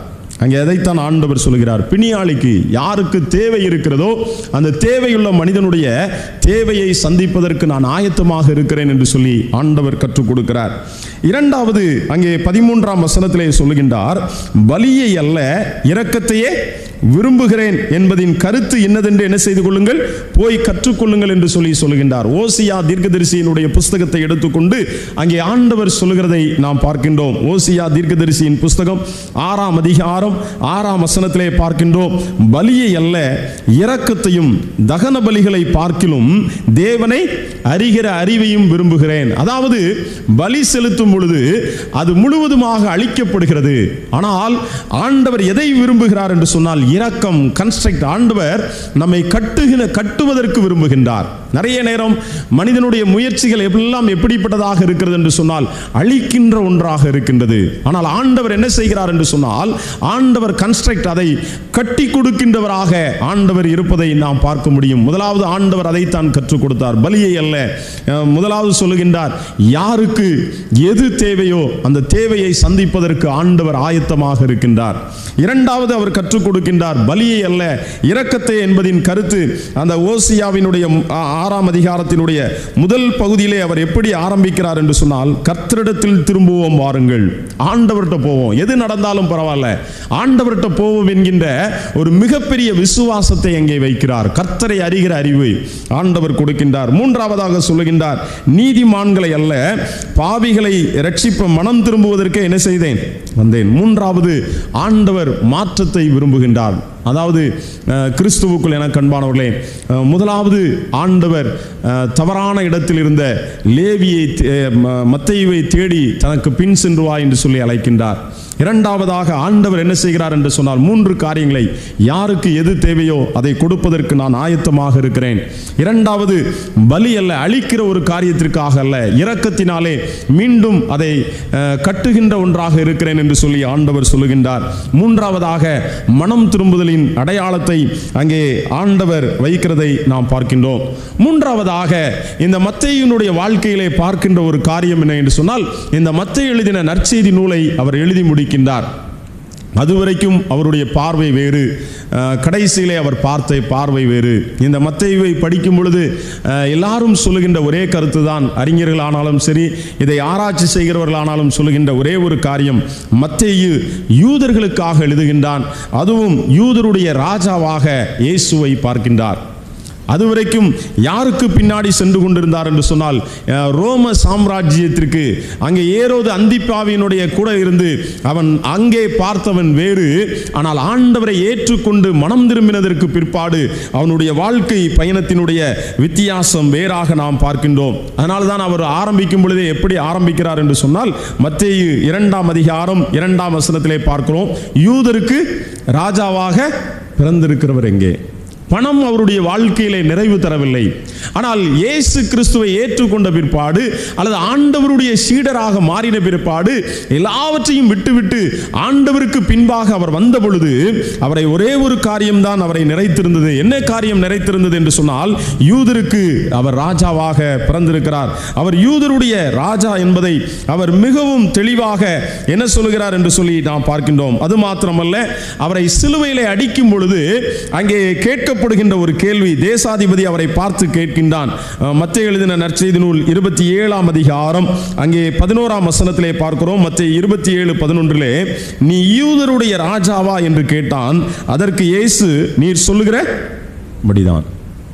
S5: அங்கே எதைத்தான் ஆண்டவர் சொல்கிறார் பிணியாளிக்கு யாருக்கு தேவை இருக்கிறதோ அந்த தேவையுள்ள மனிதனுடைய தேவையை சந்திப்பதற்கு நான் ஆயத்தமாக இருக்கிறேன் என்று சொல்லி ஆண்டவர் கற்றுக் கொடுக்கிறார் இரண்டாவது அங்கே பதிமூன்றாம் வசனத்திலே சொல்லுகின்றார் பலியை அல்ல இரக்கத்தையே விரும்புகிறேன் என்பதின் கருத்து என்னதென்று என்ன செய்து கொள்ளுங்கள் போய் கற்றுக்கொள்ளுங்கள் என்று சொல்லி சொல்லுகின்றார் ஓசியா தீர்க்கதரிசியினுடைய புஸ்தகத்தை எடுத்துக்கொண்டு அங்கே ஆண்டவர் சொல்லுகிறதை நாம் பார்க்கின்றோம் ஓசியா தீர்க்கதரிசியின் புஸ்தகம் ஆறாம் அதிகாரம் ஆறாம் வசனத்திலே பார்க்கின்றோம் பலியை அல்ல இரக்கத்தையும் தகன பலிகளை பார்க்கிலும் தேவனை அறிகிற அறிவையும் விரும்புகிறேன் அதாவது பலி செலுத்தும் பொழுது அது முழுவதுமாக அழிக்கப்படுகிறது ஆனால் ஆண்டவர் எதை விரும்புகிறார் என்று சொன்னால் இரக்கம் கன்ஸ்ட்ரக்ட் ஆண்டவர் நம்மை கட்டுகிற கட்டுவதற்கு விரும்புகின்றார் நிறைய நேரம் மனிதனுடைய முயற்சிகள் எல்லாம் எப்படிப்பட்டதாக இருக்கிறது என்று சொன்னால் அழிக்கின்ற ஒன்றாக இருக்கின்றது ஆனால் ஆண்டவர் என்ன செய்கிறார் என்று சொன்னால் ஆண்டவர் கன்ஸ்ட்ரக்ட் அதை கட்டி கொடுக்கின்றவராக ஆண்டவர் இருப்பதை நாம் பார்க்க முடியும் முதலாவது ஆண்டவர் அதைத்தான் கற்றுக் கொடுத்தார் பலியை அல்ல அஹ், முதலாவது சொல்லுகின்றார் யாருக்கு எது தேவையோ அந்த தேவையை சந்திப்பதற்கு ஆண்டவர் ஆயத்தமாக இருக்கின்றார் இரண்டாவது அவர் கற்றுக் கொடுக்கின்றார் பலியை அல்ல இரக்கத்தை என்பதின் கருத்து அந்த ஓசியாவினுடைய ஆ- ஆறாம் அதிகாரத்தினுடைய முதல் பகுதியிலே அவர் எப்படி ஆரம்பிக்கிறார் என்று சொன்னால் கர்த்தரிடத்தில் திரும்புவோம் வாருங்கள் ஆண்டவர்கிட்ட போவோம் எது நடந்தாலும் பரவாயில்ல ஆண்டவர்கிட்ட போவோம் என்கின்ற ஒரு மிகப்பெரிய விசுவாசத்தை அங்கே வைக்கிறார் கர்த்தரை அறிகிற அறிவை ஆண்டவர் கொடுக்கின்றார் மூன்றாவதாக சொல்லுகின்றார் நீதிமான்களை அல்ல பாவிகளை ரட்சிப்ப மனம் திரும்புவதற்கு என்ன செய்தேன் வந்தேன் மூன்றாவது ஆண்டவர் மாற்றத்தை விரும்புகின்றார் அதாவது அஹ், கிறிஸ்துவுக்குள் என கண்பானவர்களே அஹ், முதலாவது ஆண்டவர் அஹ், தவறான இடத்தில் இருந்த லேவியை தே- ம- மத்தேயுவை தேடி தனக்கு பின் சென்று வா என்று சொல்லி அழைக்கின்றார் இரண்டாவதாக ஆண்டவர் என்ன செய்கிறார் என்று சொன்னால் மூன்று காரியங்களை யாருக்கு எது தேவையோ அதை கொடுப்பதற்கு நான் ஆயத்தமாக இருக்கிறேன் இரண்டாவது பலி அல்ல அழிக்கிற ஒரு காரியத்திற்காக அல்ல இரக்கத்தினாலே மீண்டும் அதை அஹ், கட்டுகின்ற ஒன்றாக இருக்கிறேன் என்று சொல்லி ஆண்டவர் சொல்லுகின்றார் மூன்றாவதாக மனம் திரும்புதலின் அடையாளத்தை அங்கே ஆண்டவர் வைக்கிறதை நாம் பார்க்கின்றோம் மூன்றாவதாக இந்த மத்தேயுனுடைய வாழ்க்கையிலே பார்க்கின்ற ஒரு காரியம் என்ன என்று சொன்னால் இந்த மத்தேயு எழுதின நற்செய்தி நூலை அவர் எழுதி முடிக்கின்றார் அதுவரைக்கும் அவருடைய பார்வை வேறு அஹ், கடைசியிலே அவர் பார்த்த பார்வை வேறு இந்த மத்தேயுவை படிக்கும் பொழுது அஹ், எல்லாரும் சொல்லுகின்ற ஒரே கருத்து தான் அறிஞர்களானாலும் சரி இதை ஆராய்ச்சி செய்கிறவர்களானாலும் சொல்லுகின்ற ஒரே ஒரு காரியம் மத்தேயு யூதர்களுக்காக எழுதுகின்றான் அதுவும் யூதருடைய ராஜாவாக இயேசுவை பார்க்கின்றார் அதுவரைக்கும் யாருக்கு பின்னாடி சென்று கொண்டிருந்தார் என்று சொன்னால் அஹ், ரோம சாம்ராஜ்யத்திற்கு அங்கே ஏரோது அந்திப்பாவினுடைய கூட இருந்து அவன் அங்கே பார்த்தவன் வேறு ஆனால் ஆண்டவரை ஏற்றுக்கொண்டு மனம் திரும்பினதற்கு பிற்பாடு அவனுடைய வாழ்க்கை பயணத்தினுடைய வித்தியாசம் வேறாக நாம் பார்க்கின்றோம் அதனால தான் அவர் ஆரம்பிக்கும் பொழுதே எப்படி ஆரம்பிக்கிறார் என்று சொன்னால் மத்தேயு இரண்டாம் அதிகாரம் இரண்டாம் வசனத்திலே பார்க்கிறோம் யூதருக்கு ராஜாவாக பிறந்திருக்கிறவர் எங்கே பணம் அவருடைய வாழ்க்கையிலே நிறைவு தரவில்லை ஆனால் இயேசு கிறிஸ்துவை ஏற்றுக்கொண்ட பிற்பாடு அல்லது ஆண்டவருடைய சீடராக மாறின பிற்பாடு எல்லாவற்றையும் விட்டுவிட்டு ஆண்டவருக்கு பின்பாக அவர் வந்த பொழுது அவரை ஒரே ஒரு காரியம்தான் அவரை நிறைத்திருந்தது என்ன காரியம் நிறைத்திருந்தது என்று சொன்னால் யூதருக்கு அவர் ராஜாவாக பிறந்திருக்கிறார் அவர் யூதருடைய ராஜா என்பதை அவர் மிகவும் தெளிவாக என்ன சொல்லுகிறார் என்று சொல்லி நாம் பார்க்கின்றோம் அது மாத்திரமல்ல அவரை சிலுவையிலே அடிக்கும் பொழுது அங்கே கேட்கப்படுகின்ற ஒரு கேள்வி தேசாதிபதி அவரை பார்த்து கேட்கின்றான் அஹ், மத்தேயு எழுதின நற்செய்தி நூல் இருபத்தி ஏழாம் அதிகாரம் அங்கே பதினோராம் வசனத்திலே பார்க்கிறோம் மத்திய இருபத்தி ஏழு பதினொன்றிலே நீ யூதருடைய ராஜாவா என்று கேட்டான் அதற்கு இயேசு நீர் சொல்லுகிற படிதான்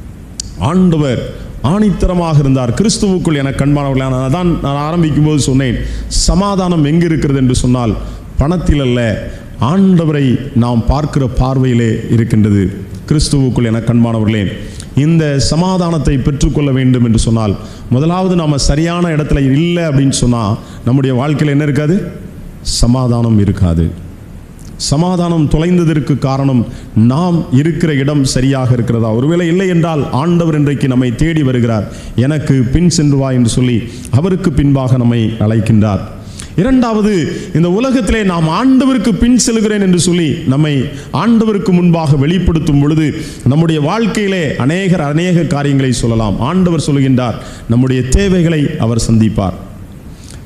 S5: ஆண்டவர் ஆணித்தரமாக இருந்தார் கிறிஸ்துவுக்குள் என கண்பானவர்களான அதான் நான் ஆரம்பிக்கும் போது சொன்னேன் சமாதானம் எங்கு இருக்கிறது என்று சொன்னால் பணத்தில் அல்ல ஆண்டவரை நாம் பார்க்கிற பார்வையிலே இருக்கின்றது கிறிஸ்துவுக்குள் என கண்பானவர்களே இந்த சமாதானத்தை பெற்றுக்கொள்ள வேண்டும் என்று சொன்னால் முதலாவது நாம் சரியான இடத்துல இல்லை அப்படின்னு சொன்னால் நம்முடைய வாழ்க்கையில் என்ன இருக்காது சமாதானம் இருக்காது சமாதானம் தொலைந்ததற்கு காரணம் நாம் இருக்கிற இடம் சரியாக இருக்கிறதா ஒருவேளை இல்லை என்றால் ஆண்டவர் இன்றைக்கு நம்மை தேடி வருகிறார் எனக்கு பின் சென்று வா என்று சொல்லி அவருக்கு பின்பாக நம்மை அழைக்கின்றார் இரண்டாவது இந்த உலகத்திலே நாம் ஆண்டவருக்கு பின் செல்கிறேன் என்று சொல்லி நம்மை ஆண்டவருக்கு முன்பாக வெளிப்படுத்தும் பொழுது நம்முடைய வாழ்க்கையிலே அநேகர் அநேக காரியங்களை சொல்லலாம் ஆண்டவர் சொல்கின்றார் நம்முடைய தேவைகளை அவர் சந்திப்பார்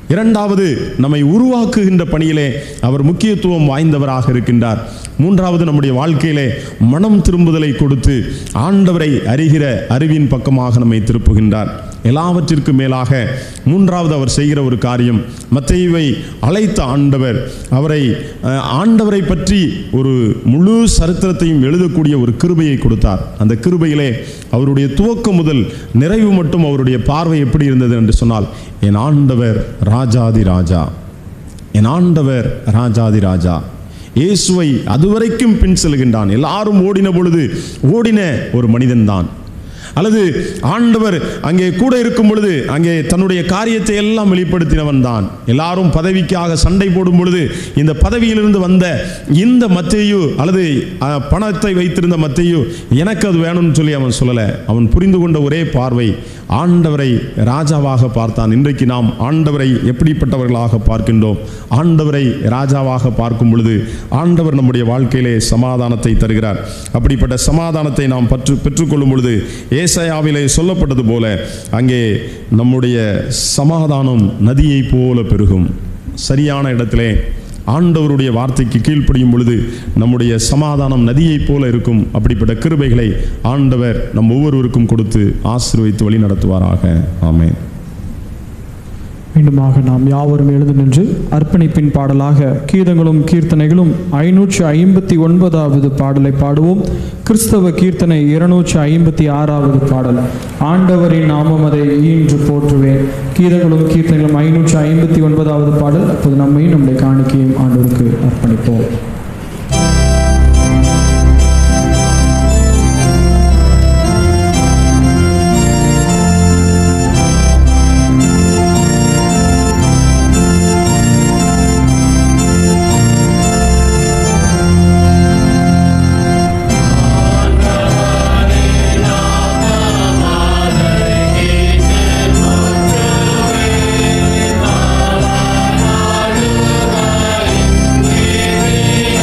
S5: இரண்டாவது நம்மை உருவாக்குகின்ற பணியிலே அவர் முக்கியத்துவம் வாய்ந்தவராக இருக்கின்றார் மூன்றாவது நம்முடைய வாழ்க்கையிலே மனம் திரும்புதலை கொடுத்து ஆண்டவரை அறிகிற அறிவின் பக்கமாக நம்மை திருப்புகின்றார் எல்லாவற்றிற்கும் மேலாக மூன்றாவது அவர் செய்கிற ஒரு காரியம் மத்தேயுவை அழைத்த ஆண்டவர் அவரை அஹ், ஆண்டவரை பற்றி ஒரு முழு சரித்திரத்தையும் எழுதக்கூடிய ஒரு கிருபையை கொடுத்தார் அந்த கிருபையிலே அவருடைய துவக்கம் முதல் நிறைவு மட்டும் அவருடைய பார்வை எப்படி இருந்தது என்று சொன்னால் என் ஆண்டவர் ராஜாதி ராஜா என் ஆண்டவர் ராஜாதி ராஜா இயேசுவை அதுவரைக்கும் பின் செல்கின்றான் எல்லாரும் ஓடின பொழுது ஓடின ஒரு மனிதன்தான் அல்லது ஆண்டவர் அங்கே கூட இருக்கும் பொழுது அங்கே தன்னுடைய காரியத்தை எல்லாம் வெளிப்படுத்தினவன் தான் எல்லாரும் பதவிக்காக சண்டை போடும் பொழுது இந்த பதவியிலிருந்து வந்த இந்த மத்தேயு அல்லது அஹ், பணத்தை வைத்திருந்த மத்தேயு எனக்கு அது வேணும்னு சொல்லி அவன் சொல்லலை அவன் புரிந்து கொண்ட ஒரே பார்வை ஆண்டவரை ராஜாவாக பார்த்தான் இன்றைக்கு நாம் ஆண்டவரை எப்படிப்பட்டவர்களாக பார்க்கின்றோம் ஆண்டவரை ராஜாவாக பார்க்கும் பொழுது ஆண்டவர் நம்முடைய வாழ்க்கையிலே சமாதானத்தை தருகிறார் அப்படிப்பட்ட சமாதானத்தை நாம் பற்று பெற்றுக்கொள்ளும் பொழுது ஏசாயாவிலே சொல்லப்பட்டது போல அங்கே நம்முடைய சமாதானம் நதியைப் போல பெருகும் சரியான இடத்திலே ஆண்டவருடைய வார்த்தைக்கு கீழ்ப்படியும் பொழுது நம்முடைய சமாதானம் நதியைப் போல இருக்கும் அப்படிப்பட்ட கிருபைகளை ஆண்டவர் நம் ஒவ்வொருவருக்கும் கொடுத்து ஆசீர்வதித்து வழி நடத்துவாராக ஆமென்
S2: மீண்டுமாக நாம் யாவரும் எழுந்து நின்று அர்ப்பணிப்பின் பாடலாக கீதங்களும் கீர்த்தனைகளும் ஐநூற்று ஐம்பத்தி ஒன்பதாவது பாடலை பாடுவோம் கிறிஸ்தவ கீர்த்தனை இருநூற்று ஐம்பத்தி ஆறாவது பாடல் ஆண்டவரின் நாமம் அதை ஈன்று போற்றுவேன் கீதங்களும் கீர்த்தனைகளும் ஐநூற்று ஐம்பத்தி ஒன்பதாவது பாடல் அப்போது நம்மையும் நம்முடைய காணிக்கையும் ஆண்டவருக்கு அர்ப்பணிப்போம்
S6: ஆண்டவரே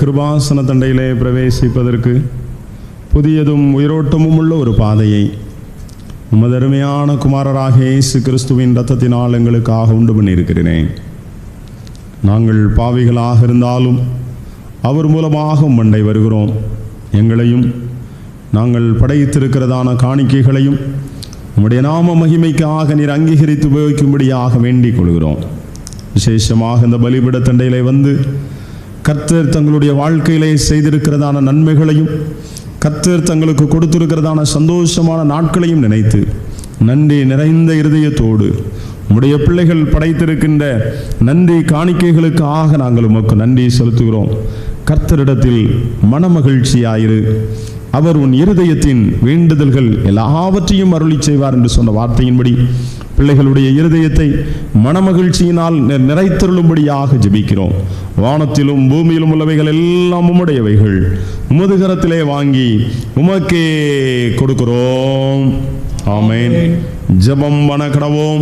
S5: கிருபாசன தண்டையிலே பிரவேசிப்பதற்கு புதியதும் உயிரோட்டமும் உள்ள ஒரு பாதையை உமது அருமையான குமாரராக இயேசு கிறிஸ்துவின் இரத்தத்தினால் எங்களுக்காக உண்டு பண்ணியிருக்கிறேன் நாங்கள் பாவிகளாக இருந்தாலும் அவர் மூலமாக மண்டை வருகிறோம் எங்களையும் நாங்கள் படைத்திருக்கிறதான காணிக்கைகளையும் உம்முடைய நாம மகிமைக்காக நீர் அங்கீகரித்து உபயோகிக்கும்படியாக வேண்டிக் கொள்கிறோம் விசேஷமாக இந்த பலிபிட தண்டையிலே வந்து கர்த்தர் தங்களுடைய வாழ்க்கையிலே செய்திருக்கிறதான நன்மைகளையும் கர்த்தர் தங்களுக்கு கொடுத்திருக்கிறதான சந்தோஷமான நாட்களையும் நினைத்து நன்றி நிறைந்த இருதயத்தோடு உம்முடைய பிள்ளைகள் படைத்திருக்கின்ற நன்றி காணிக்கைகளுக்காக நாங்கள் உமக்கு நன்றி செலுத்துகிறோம் கர்த்தரிடத்தில் மனமகிழ்ச்சியாயிரு அவர் உன் இருதயத்தின் வேண்டுதல்கள் எல்லாவற்றையும் அருளி செய்வார் என்று சொன்ன வார்த்தையின்படி பிள்ளைகளுடைய இருதயத்தை மனமகிழ்ச்சியினால் நி- நிறைத்தருளும்படியாக ஜெபிக்கிறோம் வானத்திலும் பூமியிலும் உள்ளவைகள் எல்லாம் உம்முடையவைகள் உமது கரத்திலே வாங்கி உமக்கே கொடுக்கிறோம் ஆமென் ஜெபம் வணக்கடவோம்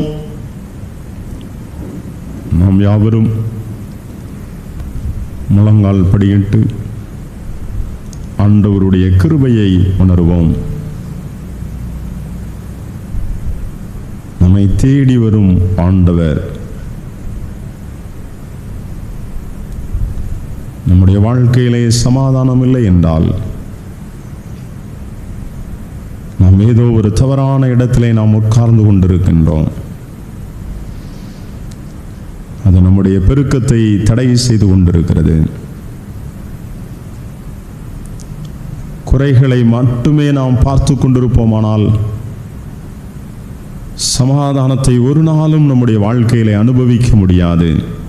S5: நாம் யாவரும் முழங்கால் படியிட்டு ஆண்டவருடைய கிருபையை உணர்வோம் நம்மை தேடி வரும் ஆண்டவர் நம்முடைய வாழ்க்கையிலே சமாதானம் இல்லை என்றால் நாம் ஏதோ ஒரு தவறான இடத்திலே நாம் உட்கார்ந்து கொண்டிருக்கின்றோம் அது நம்முடைய பெருக்கத்தை தடை செய்து கொண்டிருக்கிறது குறைகளை மட்டுமே நாம் பார்த்து கொண்டிருப்போமானால் சமாதானத்தை ஒரு நாளும் நம்முடைய வாழ்க்கையிலே அனுபவிக்க முடியாது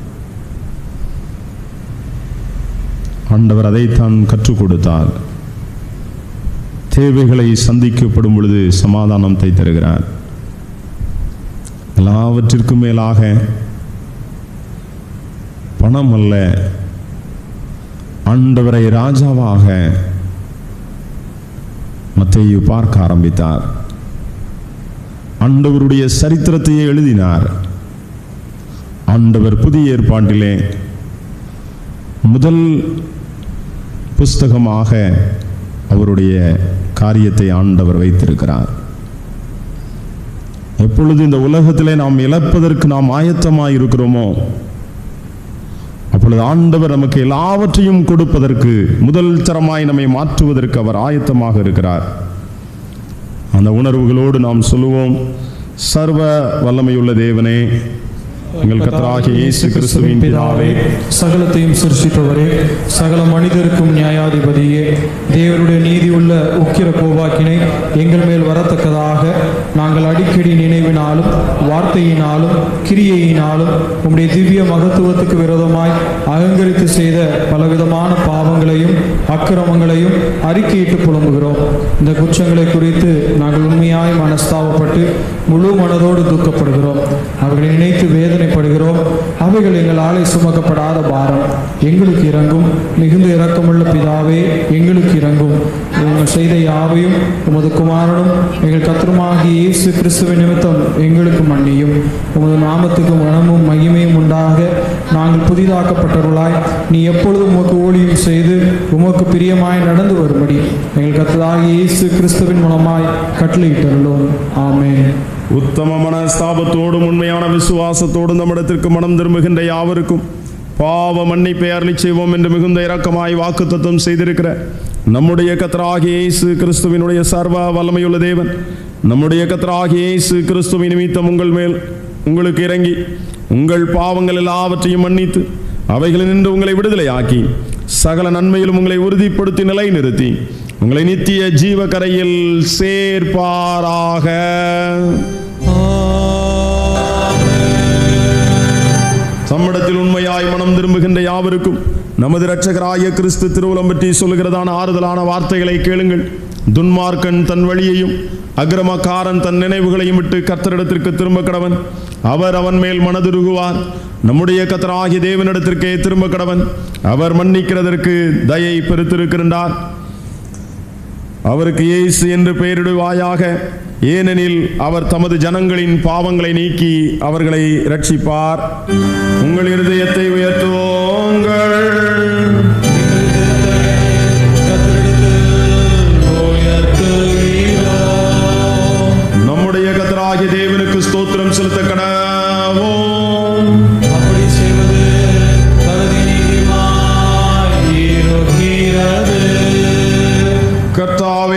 S5: ஆண்டவர் அதைத்தான் கற்றுக் கொடுத்தார் தேவைகளை சந்திக்கப்படும் பொழுது சமாதானத்தை தருகிறார் எல்லாவற்றிற்கும் மேலாக பணம் அல்ல ஆண்டவரை ராஜாவாக மத்தேயு பார்க்க ஆரம்பித்தார் ஆண்டவருடைய சரித்திரத்தையே எழுதினார் ஆண்டவர் புதிய ஏற்பாட்டிலே முதல் புஸ்தகமாக அவருடைய காரியத்தை ஆண்டவர் வைத்திருக்கிறார் எப்பொழுது இந்த உலகத்திலே நாம் இழப்பதற்கு நாம் ஆயத்தமாய் இருக்கிறோமோ அப்பொழுது ஆண்டவர் நமக்கு எல்லாவற்றையும் கொடுப்பதற்கு முதல் தரமாய் நம்மை மாற்றுவதற்கு அவர் ஆயத்தமாக இருக்கிறார் அந்த உணர்வுகளோடு நாம் சொல்லுவோம் சர்வ வல்லமையுள்ள தேவனே எங்கள் கர்த்தராகிய இயேசு கிறிஸ்துவின் பிதாவே
S2: சகலத்தையும் சிருஷ்டித்தவரே சகல மனிதருக்கும் நியாயாதிபதியே தேவனுடைய நீதியுள்ள உக்கிர கோவாக்கினை எங்கள் மேல் வரத்தக்கதாக நாங்கள் அடிக்கடி நினைவினாலும் வார்த்தையினாலும் கிரியையினாலும் உம்முடைய திவ்ய மகத்துவத்துக்கு விரோதமாய் அகங்கரித்து செய்த பலவிதமான பாவங்களையும் அக்கிரமங்களையும் அறிக்கையிட்டு புலம்புகிறோம் இந்த குற்றங்களை குறித்து நாங்கள் உண்மையாய் மனஸ்தாபப்பட்டு முழு மனதோடு துக்கப்படுகிறோம் அவர்களை நினைத்து வேதனைப்படுகிறோம் அவைகள் எங்களாலே சுமக்கப்படாத பாரம் எங்களுக்கு இறங்கும் மிகுந்த இரக்கமுள்ள பிதாவே எங்களுக்கு இறங்கும் உங்கள் செய்த யாவையும் உமது குமாரனும் எங்கள் கத்திரமாகிய இயேசு கிறிஸ்துவின் நிமித்தம் எங்களுக்கு மன்னியும் உமது நாமத்துக்கு மனமும் மகிமையும் உண்டாக நாங்கள் புதிதாக்கப்பட்டவர்களாய் நீ எப்பொழுதும் உமக்கு ஊழியம் செய்து உமக்கு பிரியமாய் நடந்து வரும்படி எங்கள் கத்ததாகிய இயேசு கிறிஸ்துவின் மூலமாய் கட்டளையிட்டுள்ளோம் ஆமென்
S5: உத்தம மனஸ்தாபத்தோடும் உண்மையான விசுவாசத்தோடும் நம்மிடத்திற்கு மனம் திரும்புகின்ற யாவருக்கும் பாவ மன்னிப்பை அருளி செய்வோம் என்று மிகுந்த இரக்கமாய் வாக்குத்தத்தம் செய்திருக்கிற நம்முடைய கத்தராகிய இயேசு கிறிஸ்துவினுடைய சர்வ வல்லமையுள்ள தேவன் நம்முடைய கத்தராகிய இயேசு கிறிஸ்துவின் நிமித்தம் உங்கள் மேல் உங்களுக்கு இறங்கி உங்கள் பாவங்கள் எல்லாவற்றையும் மன்னித்து அவைகளினின்று உங்களை விடுதலையாக்கி சகல நன்மையிலும் உங்களை உறுதிப்படுத்தி நிலைநிறுத்தி உங்களை நித்திய ஜீவக்கரையில் சேர்ப்பாராக சம்மடத்தில் உண்மையாய் மனம் திரும்புகின்ற யாவருக்கும் நமது இரட்சகராய கிறிஸ்து திருவுலம் பற்றி சொல்லுகிறதான ஆறுதலான வார்த்தைகளை கேளுங்கள் துன்மார்க்கன் தன் வழியையும் அக்கிரமக்காரன் தன் நினைவுகளையும் விட்டு கர்த்தரிடத்திற்கு திரும்ப கடவன் அவர் அவன் மேல் மனதுருகுவார் நம்முடைய கத்தராகிய தேவனிடத்திற்கே திரும்ப கடவன் அவர் மன்னிக்கிறதற்கு தயை பெருத்திருக்கின்றார் அவருக்கு இயேசு என்று பெயரிடுவாயாக ஏனெனில் அவர் தமது ஜனங்களின் பாவங்களை நீக்கி அவர்களை ரட்சிப்பார் உங்கள் இருதயத்தை உயர்த்துவோங்கள்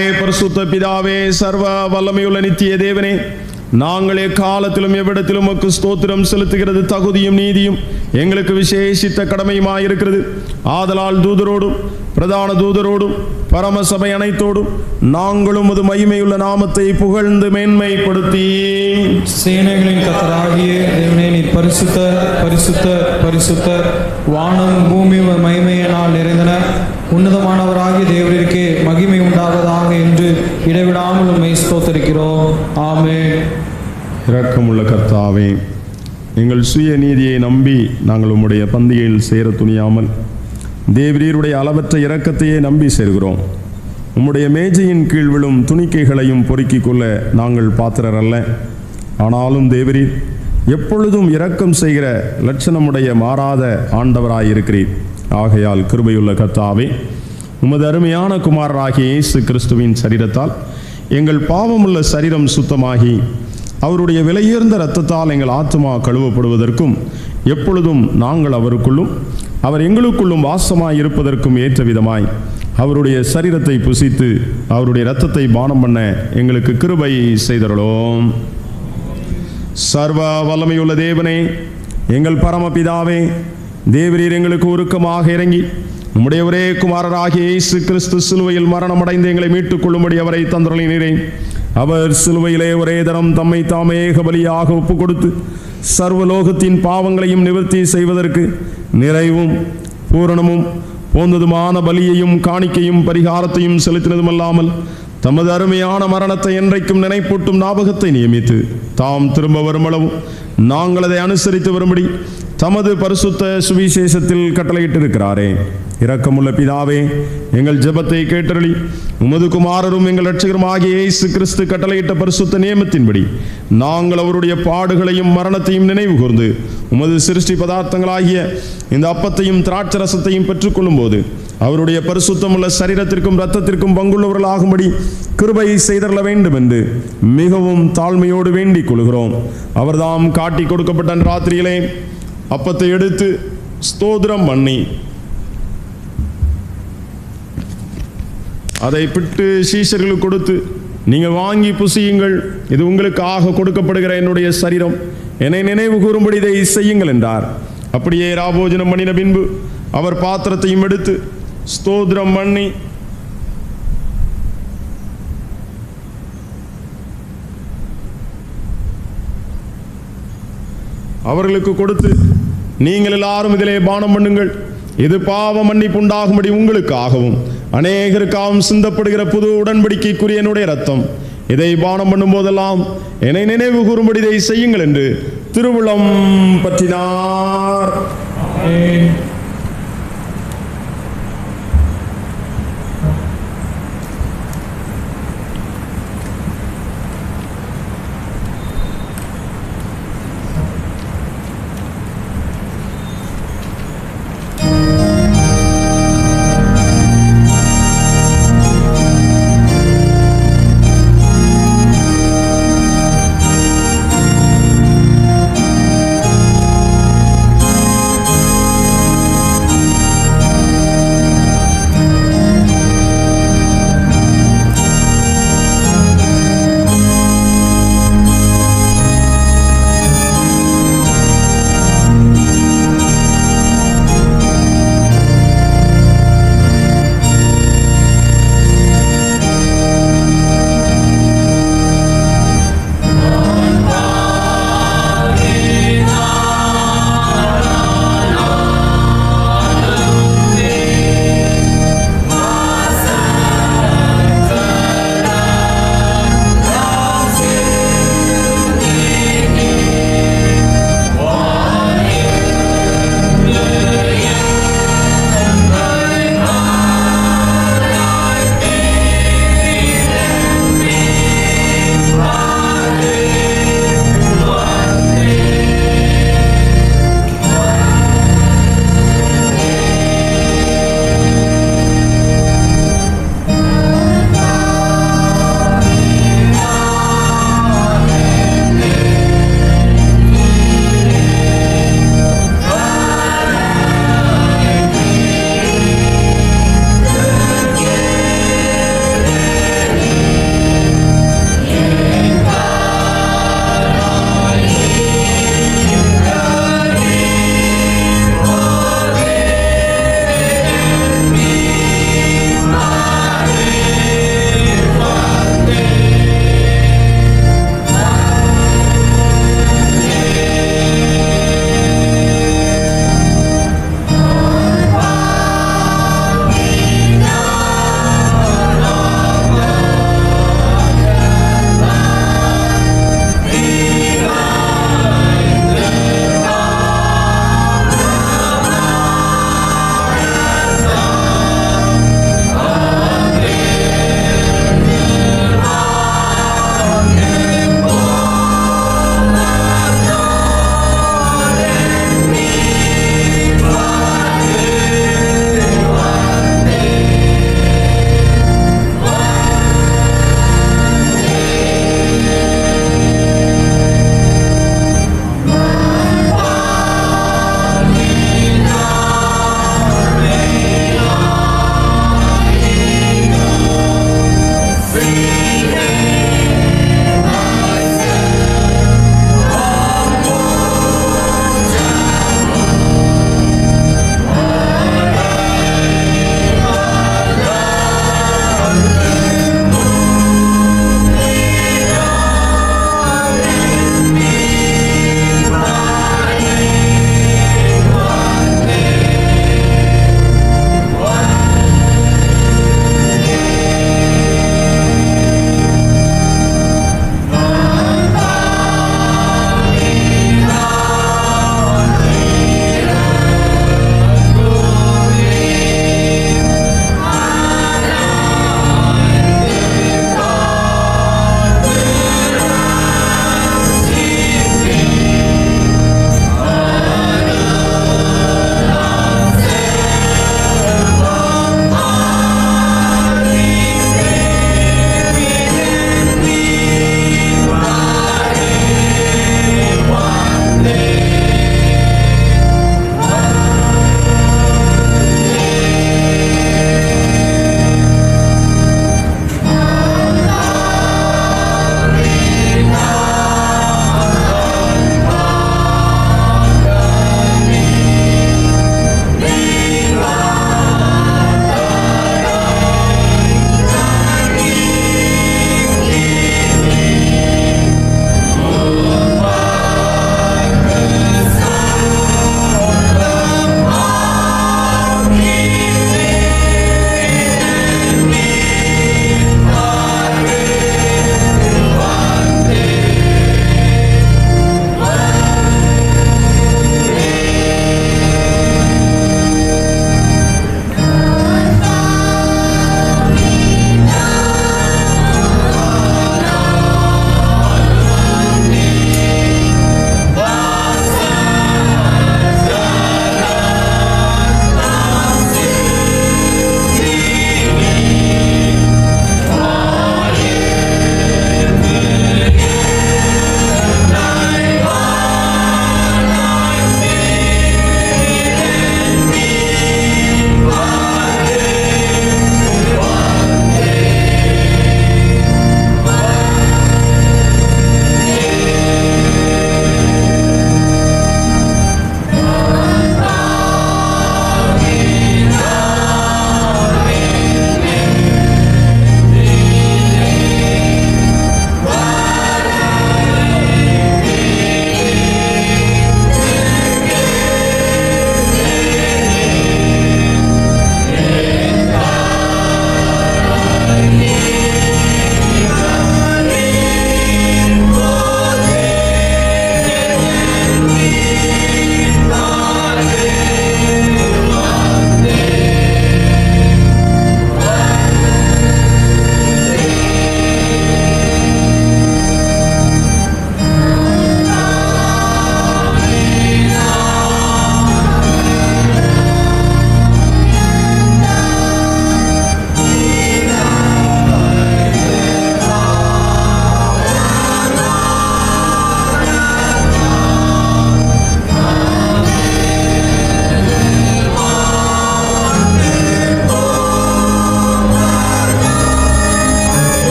S5: பரிசுத்த பிதாவே சர்வ வல்லமையுள்ள நித்திய தேவனே நாங்கள் எக்காலத்திலும் எவ்விடத்திலும் உமக்கு ஸ்தோத்திரம் செலுத்துகிறது தகுதியும் நீதியும் எங்களுக்கு விசேஷித்த கடமையுமாயிருக்கிறது ஆதலால் தூதரோடும் பிரதான தூதரோடும் பரமசபை அனைத்தோடும் நாங்களும் அது மகிமையுள்ள நாமத்தை புகழ்ந்து மேன்மைப்படுத்தி
S2: சேனைகளின் கத்தராகிய தேவனே நீர் பரிசுத்த பரிசுத்த பரிசுத்த வானம் பூமி மகிமையினால் நிறைந்தன உன்னதமானவராகிய தேவரிற்கே மகிமை உண்டாவதாக என்று இடைவிடாமல் உண்மை ஸ்தோத்தரிக்கிறோம் ஆமென்
S5: இரக்கமுள்ள கர்த்தாவே எங்கள் சுய நீதியை நம்பி நாங்கள் உம்முடைய பந்திகையில் சேர துணியாமல் தேவரீருடைய அளவற்ற இரக்கத்தையே நம்பி சேர்கிறோம் உம்முடைய மேஜையின் கீழ் விழும் துணிக்கைகளையும் பொறுக்கிக் கொள்ள நாங்கள் பாத்திரர் அல்ல ஆனாலும் தேவரீர் எப்பொழுதும் இரக்கம் செய்கிற லட்சணமுடைய மாறாத ஆண்டவராயிருக்கிறீர் ஆகையால் கிருபையுள்ள கர்த்தாவே உமது அருமையான குமாரராகிய இயேசு கிறிஸ்துவின் சரீரத்தால் எங்கள் பாவமுள்ள சரீரம் சுத்தமாகி அவருடைய விலையுயர்ந்த இரத்தத்தால் எங்கள் ஆத்மா கழுவப்படுவதற்கும் எப்பொழுதும் நாங்கள் அவருக்குள்ளும் அவர் எங்களுக்குள்ளும் வாசமாய் இருப்பதற்கும் ஏற்ற விதமாய் அவருடைய சரீரத்தை புசித்து அவருடைய இரத்தத்தை பானம் பண்ண எங்களுக்கு கிருபை செய்தருளோம் சர்வ வல்லமையுள்ள தேவனே எங்கள் பரமபிதாவே தேவரீர் எங்களுக்கு உருக்கமாக இறங்கி உம்முடைய ஒரே குமாரராகிய இயேசு கிறிஸ்து சிலுவையில் மரணமடைந்து எங்களை மீட்டுக் கொள்ளும்படி அவரை தந்தருளினீரே அவர் சிலுவையிலே ஒரே தரம் தம்மை தாமே ஏகபலியாக ஒப்பு கொடுத்து சர்வலோகத்தின் பாவங்களையும் நிவர்த்தி செய்வதற்கு நிறைவும் பூரணமும் போந்ததுமான பலியையும் காணிக்கையும் பரிகாரத்தையும் செலுத்தினதுமல்லாமல் தமது அருமையான மரணத்தை என்றைக்கும் நினைப்பூட்டும் ஞாபகத்தை நியமித்து தாம் திரும்ப வருமளவும் நாங்கள் அதை அனுசரித்து வரும்படி தமது பரிசுத்த சுவிசேஷத்தில் கட்டளையிட்டிருக்கிறாரே இரக்கமுள்ள பிதாவே எங்கள் ஜெபத்தை கேட்டருளி உமது குமாரரும் எங்கள் ரட்சகருமாகிய இயேசு கிறிஸ்து கட்டளையிட்ட பரிசுத்த நியமத்தின்படி நாங்கள் அவருடைய பாடுகளையும் மரணத்தையும் நினைவு கூர்ந்து உமது சிருஷ்டி பதார்த்தங்களாகிய இந்த அப்பத்தையும் திராட்சரசத்தையும் பெற்றுக்கொள்ளும் போது அவருடைய பரிசுத்தமுள்ள சரீரத்திற்கும் இரத்தத்திற்கும் பங்குள்ளவர்களாகும்படி கிருபை செய்தரல வேண்டும் என்று மிகவும் தாழ்மையோடு வேண்டிக் கொள்கிறோம் அவர்தாம் காட்டி கொடுக்கப்பட்ட அன்று ராத்திரியிலே அப்பத்தை எடுத்து ஸ்தோத்திரம் பண்ணி அதை பிட்டு சீஷர்களுக்கு கொடுத்து நீங்கள் வாங்கி புசியுங்கள் இது உங்களுக்காக கொடுக்கப்படுகிற என்னுடைய சரீரம் என்னை நினைவு கூறும்படி இதை செய்யுங்கள் என்றார் அப்படியே ராபோஜனம் பண்ணின பின்பு அவர் பாத்திரத்தையும் எடுத்து ஸ்தோத்திரம் பண்ணி அவர்களுக்கு கொடுத்து நீங்கள் எல்லாரும் இதிலே பானம் பண்ணுங்கள் இது பாவ மன்னிப்பு உண்டாகும்படி உங்களுக்காகவும் அநேகருக்காகவும் சிந்தப்படுகிற புது உடன்படிக்கைக்குரிய என்னுடைய ரத்தம் இதை பானம் பண்ணும் போதெல்லாம் என்னை நினைவு கூறும்படி இதை செய்யுங்கள் என்று திருவுளம் பற்றினார்
S6: ஆ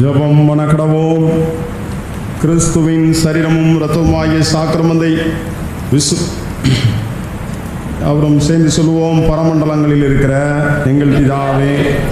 S5: ஜெபம் மனக்கடவோம் கிறிஸ்துவின் சரீரமும் இரத்தமாகிய சாக்கிரமந்தை விசு அவரும் சேர்ந்து சொல்லுவோம் பரமண்டலங்களில் இருக்கிற எங்கள் பிதாவே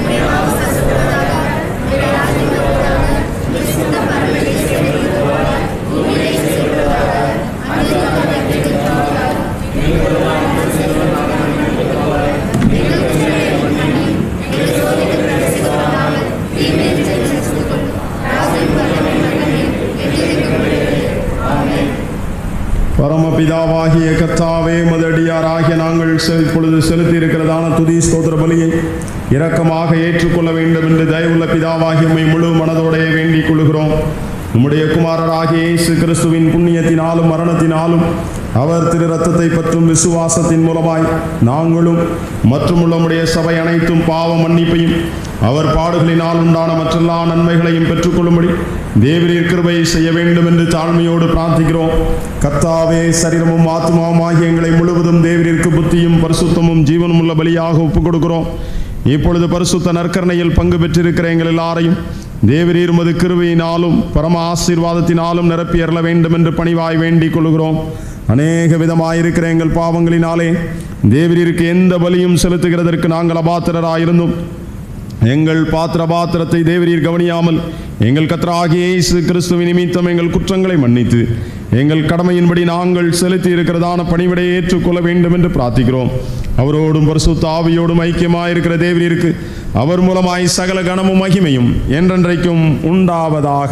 S5: பரமபிதாவாகிய கர்த்தாவே மதடியாராகிய நாங்கள் செ- இப்பொழுது செலுத்தி இருக்கிறதான துதி ஸ்தோத்திர பலியை இரக்கமாக ஏற்றுக்கொள்ள வேண்டும் என்று தயவுள்ள பிதாவாகிய உம்மை முழு மனதோடைய வேண்டிக் கொள்கிறோம் உம்முடைய குமாரராகிய இயேசு கிறிஸ்துவின் புண்ணியத்தினாலும் மரணத்தினாலும் அவர் திரு ரத்தத்தை பற்றும் விசுவாசத்தின் மூலமாய் நாங்களும் மற்றும் உள்ளமுடைய சபை அனைத்தும் பாவ மன்னிப்பையும் அவர் பாடுகளினால் உண்டான மற்றெல்லா நன்மைகளையும் பெற்றுக்கொள்ளும்படி தேவரீர் கிருபை செய்ய வேண்டும் என்று தாழ்மையோடு பிரார்த்திக்கிறோம் கர்த்தாவே சரீரமும் ஆத்மாவும் ஆகிய எங்களை முழுவதும் தேவரிற்கு புத்தியும் பரிசுத்தமும் ஜீவனும் உள்ள பலியாக ஒப்புக் கொடுக்கிறோம் இப்பொழுது பரிசுத்த நற்கரணையில் பங்கு பெற்றிருக்கிற எங்கள் எல்லாரையும் தேவரீர் உமது கிருபையினாலும் பரம ஆசீர்வாதத்தினாலும் நிரப்பி அருள வேண்டும் என்று பணிவாய் வேண்டிக் கொள்கிறோம் அநேக விதமாயிருக்கிற எங்கள் பாவங்களினாலே தேவரீருக்கு எந்த பலியும் செலுத்துகிறதற்கு நாங்கள் அபாத்திரராயிருந்தும் எங்கள் பாத்திர பாத்திரத்தை தேவரீர் கவனியாமல் எங்கள் கத்தராகிய இயேசு கிறிஸ்துவின் நிமித்தம் எங்கள் குற்றங்களை மன்னித்து எங்கள் கடமையின்படி நாங்கள் செலுத்தி இருக்கிறதான பணிவிடையை ஏற்றுக்கொள்ள வேண்டும் என்று பிரார்த்திக்கிறோம் அவரோடும் பரிசுத்த ஆவியோடும் ஐக்கியமாயிருக்கிற தேவரீருக்கு அவர் மூலமாய் சகல கனமும் மகிமையும் என்றென்றைக்கும் உண்டாவதாக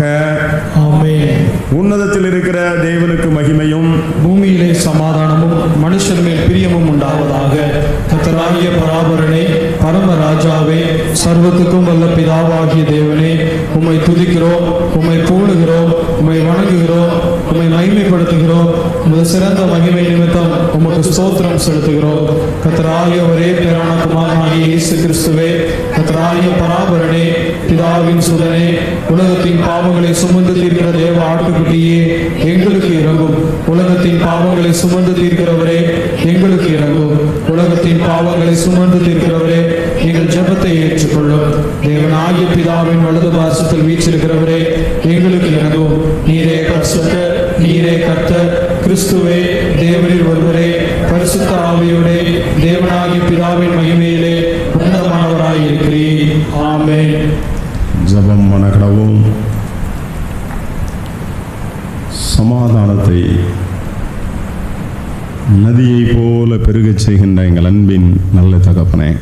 S2: ஆமென்
S5: உன்னதத்தில் இருக்கிற தேவனுக்கு மகிமையும்
S2: பூமியிலே சமாதானமும் மனுஷர் மேல் பிரியமும் உண்டாவதாக கத்தராகிய பராபரனே பரம ராஜாவே சர்வத்துக்கும் வல்ல பிதாவாகிய தேவனே உம்மை துதிக்கிறோம் உம்மை போடுகிறோம் உம்மை வணங்குகிறோம் உம்மை மகிமைப்படுத்துகிறோம் உமது சிறந்த மகிமை நிமித்தம் உமக்கு ஸ்தோத்திரம் செலுத்துகிறோம் கத்தராகிய ஒரே பேரான குமாரனாகிய இயேசு கிறிஸ்துவே கத்தராகிய பராபரனே பிதாவின் சுதனே உலகத்தின் பாவங்களை சுமந்து தீர்க்கிற தேவ ஆட்டுக்குட்டியே எங்களுக்கு இறங்கும் உலகத்தின் பாவங்களை சுமந்து தீர்க்கிறவரே எங்களுக்கு இறங்கும் உலகத்தின் பாவங்களை சுமந்து தீர்க்கிறவரே எங்கள் ஜெபத்தை ஏற்றுக்கொள்ளும் தேவனாகிய பிதாவின் வலது பாசத்தில் வீச்சிருக்கிறவரே எங்களுக்கு இறங்கும் நீரே பரிசுத்தர் நீரே கர்த்தர் கிறிஸ்துவே தேவனில் ஒருவரே பரிசுத்த ஆவியோடே தேவனாகிய பிதாவின் மகிமையிலே உன்னதமானவராய் இருக்கிறீர் ஆமென்
S5: ஜபம் மனக்கடவும் சமாதானத்தை நதியைப் போல பெருகச் செய்கின்ற எங்கள் அன்பின் நல்ல தகப்பனே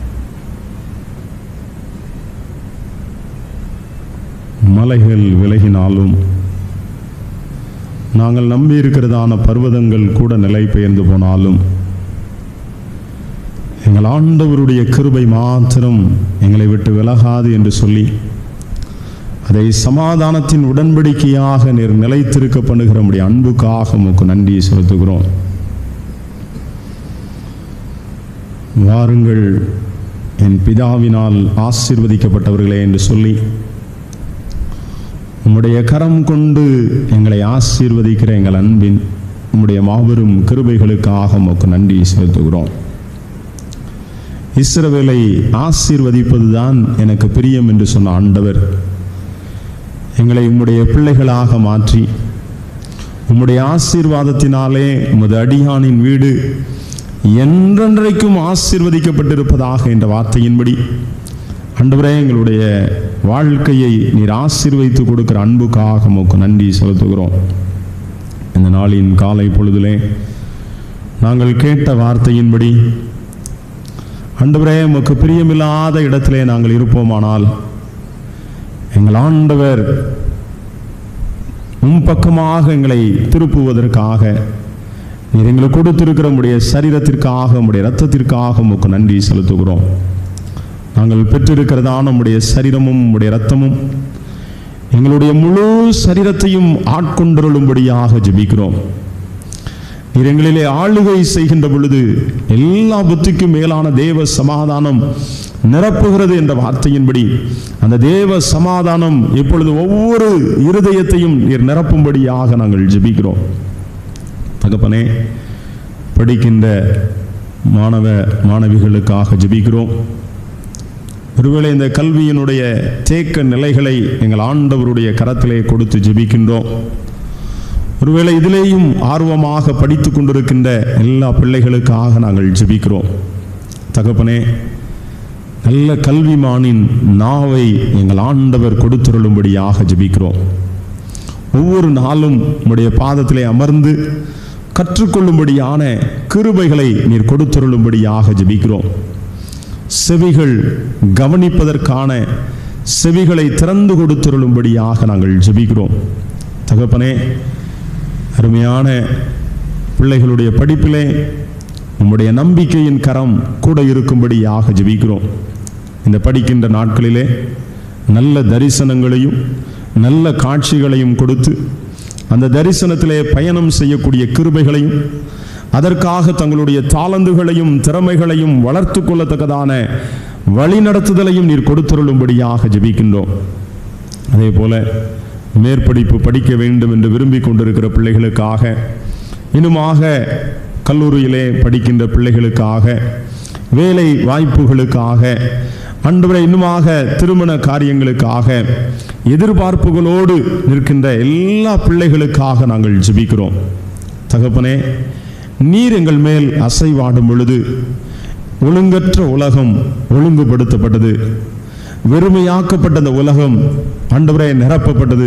S5: மலைகள் விலகினாலும் நாங்கள் நம்பி இருக்கிறதான பர்வதங்கள் கூட நிலை பெயர்ந்து போனாலும் எங்கள் ஆண்டவருடைய கிருபை மாத்திரம் எங்களை விட்டு விலகாது என்று சொல்லி அதை சமாதானத்தின் உடன்படிக்கையாக நீர் நிலைத்திருக்க பண்ணுகிற நம்முடைய அன்புக்காக உமக்கு நன்றி செலுத்துகிறோம் வாருங்கள் என் பிதாவினால் ஆசீர்வதிக்கப்பட்டவர்களே என்று சொல்லி உம்முடைய கரம் கொண்டு எங்களை ஆசீர்வதிக்கிற எங்கள் அன்பின் உம்முடைய மாபெரும் கிருபைகளுக்காக உமக்கு நன்றி செலுத்துகிறோம் இஸ்ரவேலை ஆசீர்வதிப்பதுதான் எனக்கு பிரியம் என்று சொன்ன ஆண்டவர் எங்களை உம்முடைய பிள்ளைகளாக மாற்றி உம்முடைய ஆசீர்வாதத்தினாலே உமது அடியானின் வீடு என்றென்றைக்கும் ஆசீர்வதிக்கப்பட்டிருப்பதாக என்ற வார்த்தையின்படி ஆண்டவரே எங்களுடைய வாழ்க்கையை நீர் ஆசீர்வதித்து கொடுக்கிற அன்புக்காக உமக்கு நன்றி செலுத்துகிறோம் இந்த நாளின் காலை பொழுதிலே நாங்கள் கேட்ட வார்த்தையின்படி ஆண்டவரே உமக்கு பிரியமில்லாத இடத்திலே நாங்கள் இருப்போமானால் எங்கள் ஆண்டவர் உம் பக்கமாக எங்களை திருப்புவதற்காக நீர் எங்களுக்கு கொடுத்திருக்கிற உம்முடைய சரீரத்திற்காக உம்முடைய இரத்தத்திற்காக உமக்கு நன்றி செலுத்துகிறோம் நாங்கள் பெற்றிருக்கிறதான உம்முடைய சரீரமும் உம்முடைய இரத்தமும் எங்களுடைய முழு சரீரத்தையும் ஆட்கொண்டருளும்படியாக ஜெபிக்கிறோம் நீர் எங்களிலே ஆளுகை செய்கின்ற பொழுது எல்லா புத்திக்கும் மேலான தேவ சமாதானம் நிரப்புகிறது என்ற வார்த்தையின்படி அந்த தேவ சமாதானம் இப்பொழுது ஒவ்வொரு இருதயத்தையும் நீர் நிரப்பும்படியாக நாங்கள் ஜெபிக்கிறோம் தகப்பனே படிக்கின்ற மாணவ மாணவிகளுக்காக ஜெபிக்கிறோம் ஒருவேளை இந்த கல்வியினுடைய தேக்க நிலைகளை எங்கள் ஆண்டவருடைய கரத்திலே கொடுத்து ஜெபிக்கின்றோம் ஒருவேளை இதிலேயும் ஆர்வமாக படித்து கொண்டிருக்கின்ற எல்லா பிள்ளைகளுக்காக நாங்கள் ஜெபிக்கிறோம் தகப்பனே நல்ல கல்விமானின் நாவை எங்கள் ஆண்டவர் கொடுத்துருளும்படியாக ஜெபிக்கிறோம் ஒவ்வொரு நாளும் உம்முடைய பாதத்திலே அமர்ந்து கற்றுக்கொள்ளும்படியான கிருபைகளை நீர் கொடுத்துருளும்படியாக ஜெபிக்கிறோம் செவிகள் கவனிப்பதற்கான செவிகளை திறந்து கொடுத்துருளும்படியாக நாங்கள் ஜெபிக்கிறோம் தகப்பனே அருமையான பிள்ளைகளுடைய படிப்பிலே உம்முடைய நம்பிக்கையின் கரம் கூட இருக்கும்படியாக ஜெபிக்கிறோம் இந்த படிக்கின்ற நாட்களிலே நல்ல தரிசனங்களையும் நல்ல காட்சிகளையும் கொடுத்து அந்த தரிசனத்திலே பயணம் செய்யக்கூடிய கிருபைகளையும் அதற்காக தங்களுடைய தாளந்துகளையும் திறமைகளையும் வளர்த்து கொள்ளத்தக்கதான வழிநடத்துதலையும் நீர் கொடுத்துருளும்படியாக ஜெபிக்கின்றோம் அதே போல மேற்படிப்பு படிக்க வேண்டும் என்று விரும்பிக் கொண்டிருக்கிற பிள்ளைகளுக்காக இன்னுமாக கல்லூரியிலே படிக்கின்ற பிள்ளைகளுக்காக வேலை வாய்ப்புகளுக்காக அன்றுவரை இன்னுமாக திருமண காரியங்களுக்காக எதிர்பார்ப்புகளோடு நிற்கின்ற எல்லா பிள்ளைகளுக்காக நாங்கள் ஜெபிக்கிறோம் தகப்பனே நீர் எங்கள் மேல் அசைவாடும் பொழுது ஒழுங்கற்ற உலகம் ஒழுங்குபடுத்தப்பட்டது வெறுமையாக்கப்பட்ட அந்த உலகம் ஆண்டவரே நிரப்பப்பட்டது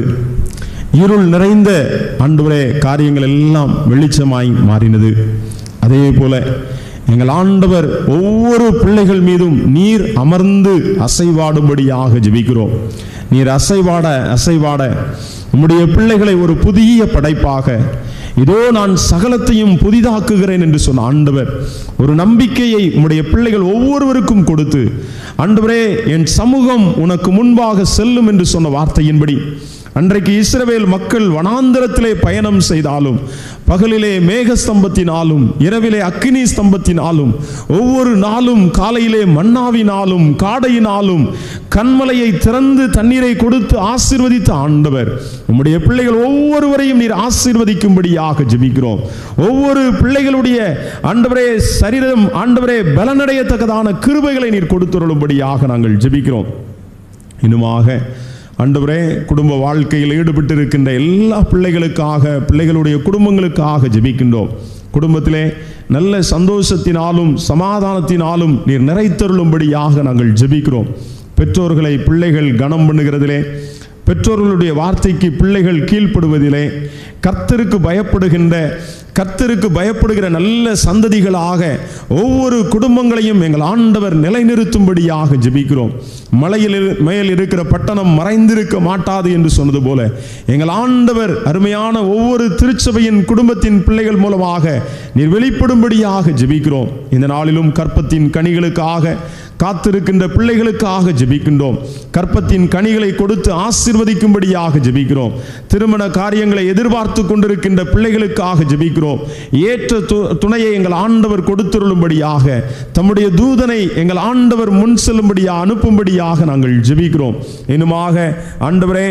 S5: இருள் நிறைந்த ஆண்டவரே காரியங்கள் எல்லாம் வெளிச்சமாய் மாறினது அதே போல எங்கள் ஆண்டவர் ஒவ்வொரு பிள்ளைகள் மீதும் நீர் அமர்ந்து அசைவாடும்படியாக ஜெபிக்கிறோம் நீர் அசைவாட அசைவாட உம்முடைய பிள்ளைகளை ஒரு புதிய படைப்பாக இதோ நான் சகலத்தையும் புதிதாக்குகிறேன் என்று சொன்ன ஆண்டவர் ஒரு நம்பிக்கையை உம்முடைய பிள்ளைகள் ஒவ்வொருவருக்கும் கொடுத்து ஆண்டவரே என் சமூகம் உனக்கு முன்பாக செல்லும் என்று சொன்ன வார்த்தையின்படி அன்றைக்கு இஸ்ரவேல் மக்கள் வனாந்தரத்திலே பயணம் செய்தாலும் பகலிலே மேக ஸ்தம்பத்தினாலும் இரவிலே அக்கினி ஸ்தம்பத்தினாலும் ஒவ்வொரு நாளும் காலையிலே மன்னாவினாலும் காடையினாலும் கண்மலையை திறந்து தண்ணீரை கொடுத்து ஆசீர்வதித்த ஆண்டவர் உம்முடைய பிள்ளைகள் ஒவ்வொருவரையும் நீர் ஆசீர்வதிக்கும்படியாக ஜெபிக்கிறோம் ஒவ்வொரு பிள்ளைகளுடைய ஆண்டவரே சரீரம் ஆண்டவரே பலனடையத்தக்கதான கிருபைகளை நீர் கொடுத்துருளும்படியாக நாங்கள் ஜெபிக்கிறோம் இன்னுமாக ஆண்டவரே குடும்ப வாழ்க்கையில் ஈடுபட்டு இருக்கின்ற எல்லா பிள்ளைகளுக்காக பிள்ளைகளுடைய குடும்பங்களுக்காக ஜெபிக்கின்றோம் குடும்பத்திலே நல்ல சந்தோஷத்தினாலும் சமாதானத்தினாலும் நீர் நிறைத்தருளும்படியாக நாங்கள் ஜெபிக்கிறோம் பெற்றோர்களை பிள்ளைகள் கனம் பண்ணுகிறதிலே பெற்றோர்களுடைய வார்த்தைக்கு பிள்ளைகள் கீழ்ப்படுவதிலே கர்த்தருக்கு பயப்படுகின்ற கர்த்தருக்கு பயப்படுகிற நல்ல சந்ததிகளாக ஒவ்வொரு குடும்பங்களையும் எங்கள் ஆண்டவர் நிலைநிறுத்தும்படியாக ஜெபிக்கிறோம் மலையில் இரு- மேல் இருக்கிற பட்டணம் மறைந்திருக்க மாட்டாது என்று சொன்னது போல எங்கள் ஆண்டவர் அருமையான ஒவ்வொரு திருச்சபையின் குடும்பத்தின் பிள்ளைகள் மூலமாக நீர் வெளிப்படும்படியாக ஜெபிக்கிறோம் இந்த நாளிலும் கற்பத்தின் கனிகளுக்காக காத்திருக்கின்ற பிள்ளைகளுக்காக ஜெபிக்கின்றோம் கற்பத்தின் கனிகளை கொடுத்து ஆசீர்வதிக்கும்படியாக ஜெபிக்கிறோம் திருமண காரியங்களை எதிர்பார்த்து கொண்டிருக்கின்ற பிள்ளைகளுக்காக ஜெபிக்கிறோம் ஏற்ற து- துணையை எங்கள் ஆண்டவர் கொடுத்துருளும்படியாக தம்முடைய தூதனை எங்கள் ஆண்டவர் முன் செல்லும்படியாக அனுப்பும்படியாக நாங்கள் ஜெபிக்கிறோம் இன்னுமாக ஆண்டவரே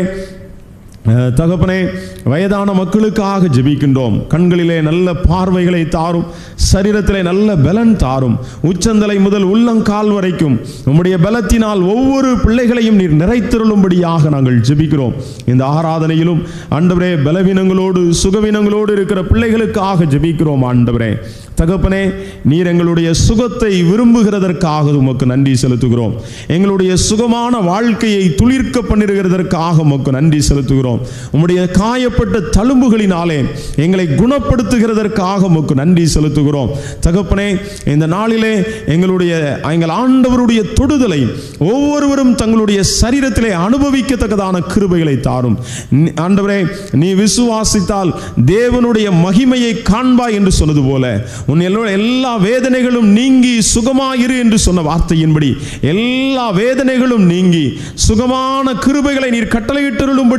S5: அஹ், தகப்பனே வயதான மக்களுக்காக ஜெபிக்கின்றோம் கண்களிலே நல்ல பார்வைகளை தாரும் சரீரத்திலே நல்ல பலன் தாரும் உச்சந்தலை முதல் உள்ளங்கால் வரைக்கும் உம்முடைய பலத்தினால் ஒவ்வொரு பிள்ளைகளையும் நீர் நிறைத்திருளும்படியாக நாங்கள் ஜெபிக்கிறோம் இந்த ஆராதனையிலும் ஆண்டவரே பலவீனங்களோடு சுகவீனங்களோடு இருக்கிற பிள்ளைகளுக்காக ஜெபிக்கிறோம் ஆண்டவரே தகப்பனே நீர் எங்களுடைய சுகத்தை விரும்புகிறதற்காக உமக்கு நன்றி செலுத்துகிறோம் எங்களுடைய சுகமான வாழ்க்கையை துளிர்க்க பண்ணிருக்கிறதற்காக உமக்கு நன்றி செலுத்துகிறோம் உம்முடைய காயப்பட்ட தழும்புகளினாலே எங்களை குணப்படுத்துகிறதற்காக உமக்கு நன்றி செலுத்துகிறோம் தகப்பனே இந்த நாளிலே எங்களுடைய எங்கள் ஆண்டவருடைய தொடுதலை ஒவ்வொருவரும் தங்களுடைய சரீரத்திலே அனுபவிக்கத்தக்கதான கிருபைகளை தாரும் நீ- ஆண்டவரே நீ விசுவாசித்தால் தேவனுடைய மகிமையை காண்பாய் என்று சொன்னது போல உன் எல்லோ- எல்லா வேதனைகளும் நீங்கி சுகமாயிரு என்று சொன்ன வார்த்தையின்படி எல்லா வேதனைகளும் நீங்கி சுகமான கிருபைகளை நீர் கட்டளையிட்டிருளும்படியாக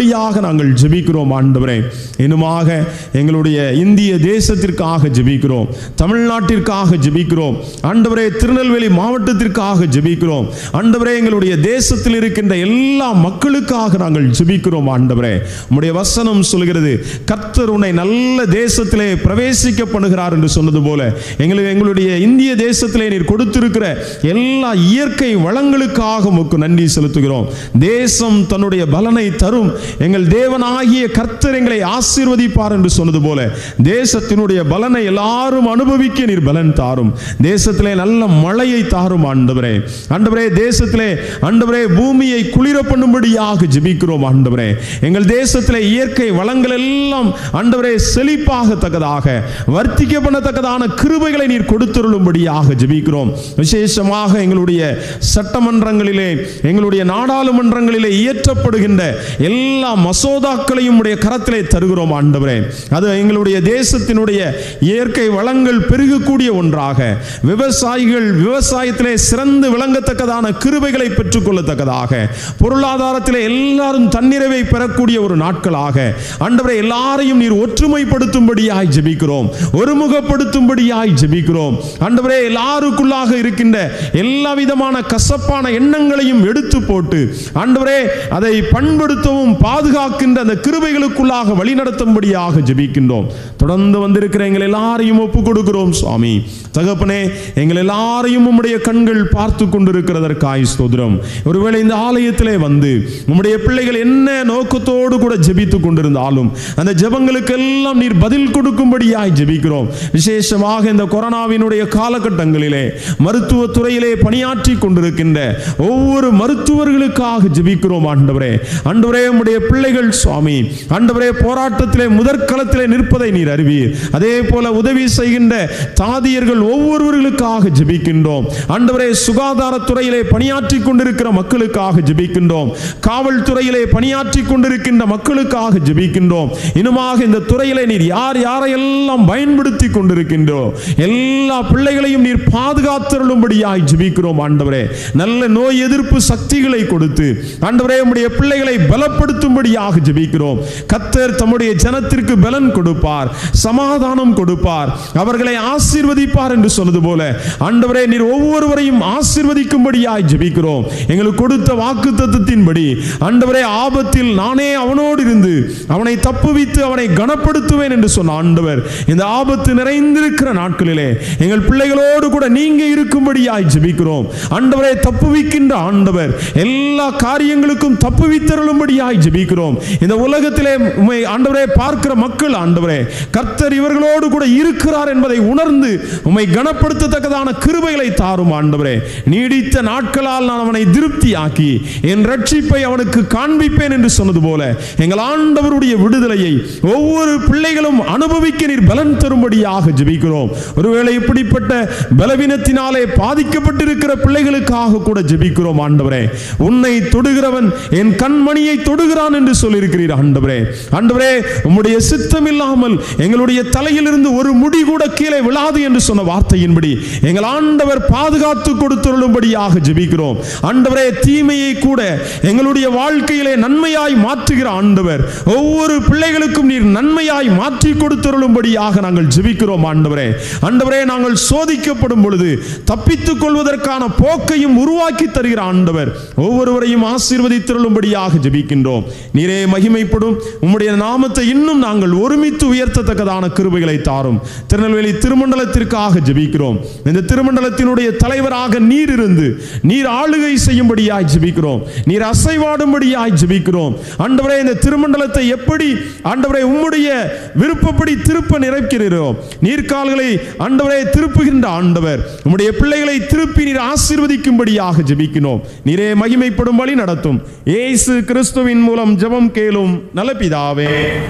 S5: நாங்கள் ஜெபிக்கிறோம் ஆண்டவரே இன்னுமாக எங்களுடைய இந்திய தேசத்திற்காக ஜெபிக்கிறோம் தமிழ்நாட்டிற்காக ஜெபிக்கிறோம் ஆண்டவரே திருநெல்வேலி மாவட்டத்திற்காக ஜெபிக்கிறோம் ஆண்டவரே எங்களுடைய தேசத்தில் இருக்கின்ற எல்லா மக்களுக்காக நாங்கள் ஜெபிக்கிறோம் ஆண்டவரே உம்முடைய வசனம் சொல்கிறது கர்த்தர் உன்னை நல்ல தேசத்திலே பிரவேசிக்க பண்ணுகிறார் என்று சொன்னது போல எங்களுக்கு எங்களுடைய இந்திய தேசத்திலே நீர் கொடுத்திருக்கிற எல்லா இயற்கை வளங்களுக்காக உமக்கு நன்றி செலுத்துகிறோம் தேசம் தன்னுடைய பலனை தரும் எங்கள் தேவனாகிய கர்த்தர் எங்களை ஆசீர்வதிப்பார் என்று சொன்னது போல தேசத்தினுடைய பலனை எல்லாரும் அனுபவிக்க நீர் பலன் தாரும் தேசத்திலே நல்ல மழையை தாரும் ஆண்டவரே ஆண்டவரே தேசத்திலே ஆண்டவரே பூமியை குளிர பண்ணும்படியாக ஜெபிக்கிறோம் ஆண்டவரே எங்கள் தேசத்திலே இயற்கை வளங்கள் எல்லாம் ஆண்டவரே செழிப்பாகத்தக்கதாக வர்த்திக்க பண்ணத்தக்கதான கிருபைகளை நீர் கொடுத்துருளும்படியாக ஜெபிக்கிறோம் விசேஷமாக எங்களுடைய சட்டமன்றங்களிலே எங்களுடைய நாடாளுமன்றங்களிலே இயற்றப்படுகின்ற எல்லா மசோதாக்களையும் உடைய கரத்திலே தருகிறோம் ஆண்டவரே அது எங்களுடைய தேசத்தினுடைய இயற்கை வளங்கள் பெருகக்கூடிய ஒன்றாக விவசாயிகள் விவசாயத்திலே சிறந்து விளங்கத்தக்கதான கிருபைகளை பெற்றுக்கொள்ளத்தக்கதாக பொருளாதாரத்திலே எல்லாரும் தன்னிறைவை பெறக்கூடிய ஒரு நாட்களாக ஆண்டவரை எல்லாரையும் நீர் ஒற்றுமைப்படுத்தும்படியாய் ஜெபிக்கிறோம் ஒருமுகப்படுத்தும்படியாய் ஜெபிக்கிறோம் ஆண்டவரே எல்லாருக்குள்ளாக இருக்கின்ற எல்லா விதமான கசப்பான எண்ணங்களையும் எடுத்து போட்டு ஆண்டவரே அதை பண்படுத்தவும் பாதுகாக்கின்ற அந்த கிருபைகளுக்குள்ளாக வழிநடத்தும்படியாக ஜெபிக்கின்றோம் தொடர்ந்து வந்திருக்கிற எங்கள் எல்லாரையும் ஒப்பு கொடுக்கிறோம் சுவாமி தகப்பனே எங்கள் எல்லாரையும் உம்முடைய கண்கள் பார்த்து கொண்டிருக்கிறதற்காய் ஸ்தோத்திரம் ஒருவேளை இந்த ஆலயத்திலே வந்து உம்முடைய பிள்ளைகள் என்ன நோக்கத்தோடு கூட ஜெபித்துக் கொண்டிருந்தாலும் அந்த ஜெபங்களுக்கெல்லாம் நீர் பதில் கொடுக்கும்படியாய் ஜெபிக்கிறோம் விசேஷமாக இந்த கொரோனாவினுடைய காலகட்டங்களிலே மருத்துவ துறையிலே பணியாற்றி கொண்டிருக்கின்ற ஒவ்வொரு மருத்துவர்களுக்காக ஜெபிக்கிறோம் ஆண்டவரே ஆண்டவரே உம்முடைய பிள்ளைகள் சுவாமி ஆண்டவரே போராட்டத்திலே முதற்களத்திலே நிற்பதை நீர் அறிவீர் அதே போல உதவி செய்கின்ற தாதியர்கள் ஒவ்வொருவர்களுக்காக ஜெபிக்கின்றோம் ஆண்டவரே சுகாதாரத்துறையிலே பணியாற்றி கொண்டிருக்கிற மக்களுக்காக ஜெபிக்கின்றோம் காவல்துறையிலே பணியாற்றி கொண்டிருக்கின்ற மக்களுக்காக ஜெபிக்கின்றோம் இன்னுமாக இந்த துறையிலே நீர் யார் யாரையெல்லாம் பயன்படுத்தி கொண்டிருக்கின்றோ எல்லா பிள்ளைகளையும் நீர் பாதுகாத்தருளும்படியாய் ஜெபிக்கிறோம் ஆண்டவரே நல்ல நோய் எதிர்ப்பு சக்திகளை கொடுத்து ஆண்டவரே உம்முடைய பிள்ளைகளை பலப்படுத்தும்படியாக ஜெபிக்கிறோம் கத்தர் தம்முடைய ஜனத்திற்கு பலன் கொடுப்பார் சமாதானம் கொடுப்பார் அவர்களை ஆசீர்வதிப்பார் என்று சொன்னது போல ஆண்டவரே நீர் ஒவ்வொருவரையும் ஆசீர்வதிக்கும்படியாய் ஜெபிக்கிறோம் எங்களுக்கு கொடுத்த வாக்கு தத்துவத்தின்படி ஆண்டவரே ஆபத்தில் நானே அவனோடு இருந்து அவனை தப்புவித்து அவனை கனப்படுத்துவேன் என்று சொன்ன ஆண்டவர் இந்த ஆபத்து நிறைந்திருக்கிற நாட்களிலே எங்கள் பிள்ளைகளோடு கூட நீங்க இருக்கும்படியாய் ஜெபிக்கிறோம் ஆண்டவரை தப்புவிக்கின்ற ஆண்டவர் எல்லா காரியங்களுக்கும் தப்புவித்தருளும்படியாய் ஜெபிக்கிறோம் இந்த உலகத்திலே உம்மை ஆண்டவரே பார்க்கிற மக்கள் ஆண்டவரே கர்த்தர் இவர்களோடு கூட இருக்கிறார் என்பதை உணர்ந்து உம்மை கனப்படுத்தத்தக்கதான கிருபைகளை தாரும் ஆண்டவரே நீடித்த நாட்களால் நான் அவனை திருப்தியாக்கி என் ரட்சிப்பை அவனுக்கு காண்பிப்பேன் என்று சொன்னது போல எங்கள் ஆண்டவருடைய விடுதலையை ஒவ்வொரு பிள்ளைகளும் அனுபவிக்க நீர் பலன் தரும்படியாக ஜெபிக்கிறோம் ஒருவேளை இப்படிப்பட்ட பலவீனத்தினாலே பாதிக்கப்பட்டிருக்கிற பிள்ளைகளுக்காக கூட ஜெபிக்கிறோம் ஆண்டவரே உன்னை தொடுகிறவன் என் கண்மணியை தொடுகிறான் என்று சொல்லியிருக்கிறீர் ஆண்டவரே ஆண்டவரே உம்முடைய சித்தம் இல்லாமல் எங்களுடைய தலையிலிருந்து ஒரு முடி கூட கீழே விழாது என்று சொன்ன வார்த்தையின்படி எங்கள் ஆண்டவர் பாதுகாத்து கொடுத்துள்ளும்படியாக ஜெபிக்கிறோம் ஆண்டவரே தீமையை கூட எங்களுடைய வாழ்க்கையிலே நன்மையாய் மாற்றுகிற ஆண்டவர் ஒவ்வொரு பிள்ளைகளுக்கும் நீர் நன்மையாய் மாற்றி கொடுத்துருளும்படியாக நாங்கள் ஜெபிக்கிறோம் ஆண்டவரே ஆண்டவரே நாங்கள் சோதிக்கப்படும் பொழுது தப்பித்துக் கொள்வதற்கான போக்கையும் உருவாக்கி தருகிற ஆண்டவர் ஒவ்வொருவரையும் ஆசீர்வதித்திருளும்படியாக ஜெபிக்கின்றோம் நீரே மகிமைப்படும் உம்முடைய நாமத்தை இன்னும் நாங்கள் ஒருமித்து உயர்த்தத்தக்கதான கிருபைகளை தாரும் திருநெல்வேலி திருமண்டலத்திற்காக ஜெபிக்கிறோம் இந்த திருமண்டலத்தினுடைய தலைவராக நீர் இருந்து நீர் ஆளுகை செய்யும்படியாய் ஜெபிக்கிறோம் நீர் அசைவாடும்படியாய் ஜெபிக்கிறோம் ஆண்டவரே இந்த திருமண்டலத்தை எப்படி ஆண்டவரே உம்முடைய விருப்பப்படி திருப்ப நினைக்கிறீரோ நீர்க்கால்களை ஆண்டவரே திருப்புகின்ற ஆண்டவர் உம்முடைய பிள்ளைகளை திருப்பி நீர் ஆசீர்வதிக்கும்படியாக ஜெபிக்கிறோம் நீரே மகிமைப்படும் வழி நடத்தும் ஏசு கிறிஸ்துவின் மூலம் ஜெபம் கேளும் நல்ல பிதாவே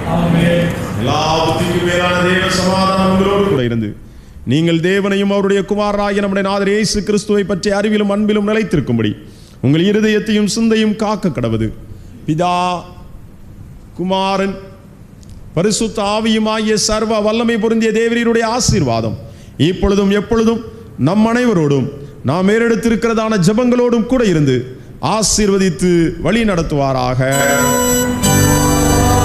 S5: எல்லாவற்றுக்கும் மேலான தேவ சமாதானம் உங்களோடு கூட இருந்து நீங்கள் தேவனையும் அவருடைய குமாரராகிய நம்முடைய நாதர் இயேசு கிறிஸ்துவை பற்றி அறிவிலும் அன்பிலும் நிலைத்திருக்கும்படி உங்கள் இருதயத்தையும் சிந்தையும் காக்க கடவுது பிதா குமாரன் பரிசுத்த ஆவியுமாகிய சர்வ வல்லமை பொருந்திய தேவரீருடைய ஆசீர்வாதம் இப்பொழுதும் எப்பொழுதும் நம் அனைவரோடும் நாம் ஏறெடுத்திருக்கிறதான ஜெபங்களோடும் கூட இருந்து ஆசீர்வதித்து வழி நடத்துவாராக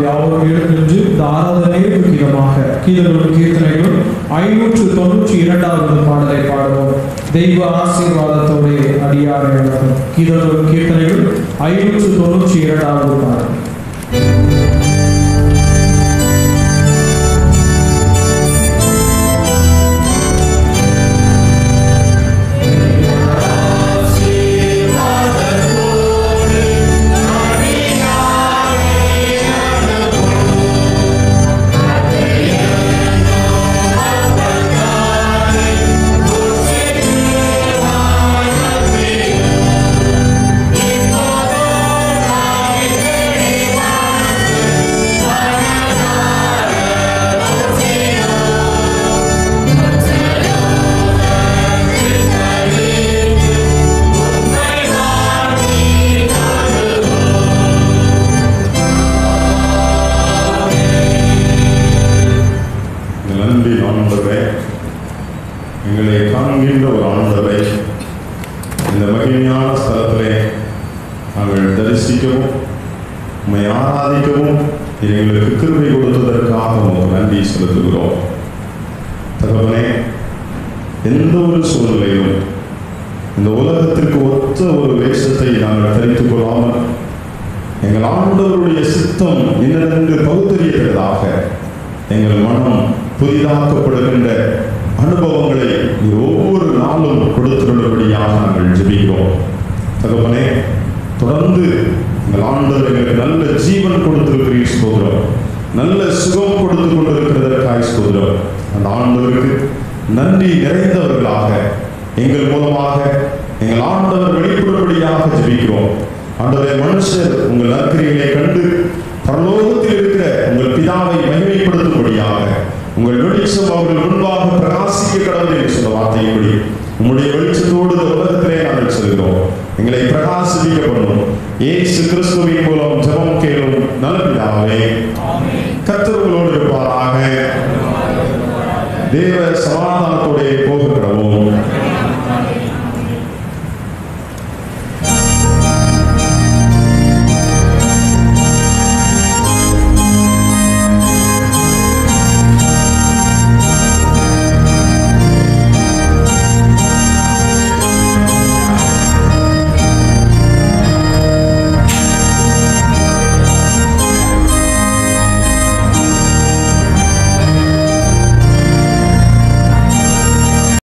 S2: யாவரும் எழுந்து இந்த ஆராதனைக்கு கீதமாக கீதங்களும் கீர்த்தனைகளும் ஐநூற்று தொண்ணூற்றி இரண்டாவது பாடலை பாடுவோம் தெய்வ ஆசீர்வாதத்தோடு அடியார் எழுதும் கீதங்களும் கீர்த்தனைகளும் ஐநூற்று தொண்ணூற்றி இரண்டாவது பாடல்
S5: இந்த நன்றி ஆண்டவரே எங்களை காண்கின்ற ஒரு ஆண்டவரை இந்த மகிமையான ஸ்தலத்திலே நாங்கள் தரிசிக்கவும் உம்மை ஆராதிக்கவும் நீர் எங்களுக்கு கிருபை கொடுத்ததற்காக உமக்கு நன்றி செலுத்துகிறோம் தகவனே எந்த ஒரு சூழ்நிலையிலும் இந்த உலகத்திற்கு ஒத்த ஒரு வேஷத்தை நாங்கள் தரித்துக் கொள்ளாமல் எங்கள் ஆண்டவருடைய சித்தம் இன்னதென்று பகுத்தறியத்தக்கதாக எங்கள் மனம் புதிதாக்கப்படுகின்ற அனுபவங்களை நீர் ஒவ்வொரு நாளும் கொடுத்துள்ளபடியாக நாங்கள் ஜெபிக்கிறோம் தகவனே தொடர்ந்து எங்கள் ஆண்டவர் எங்களுக்கு நல்ல ஜீவன் கொடுத்திருக்கிறீர் ஸ்தோத்திரம் நல்ல சுகம் கொடுத்து கொண்டிருக்கிறதற்காய் ஸ்தோத்திரம் அந்த ஆண்டவருக்கு நன்றி நிறைந்தவர்களாக எங்கள் மூலமாக எங்கள் ஆண்டவர் வெளிப்படும்படியாக ஜெபிக்கிறோம் ஆண்டவரே மனுஷர் உங்கள் நற்கிரிகளை கண்டு பரலோகத்தில் இருக்கிற உங்கள் பிதாவை மகிமைப்படுத்தும்படியாக உங்கள் வெளிச்சம் அவர்கள் முன்பாக பிரகாசிக்க கடவுள் என்று சொன்ன வார்த்தையின்படி உம்முடைய வெளிச்சத்தோடு இந்த உலகத்திலே நாங்கள் செல்கிறோம் எங்களை பிரகாசிக்க பண்ணும் ஏசு கிறிஸ்துவின் மூலம் ஜெபம் கேளும் நல்ல பிதாவே கர்த்தர்களோடு இருப்பாராக தேவ சமாதானத்தோടെ போக கடவும்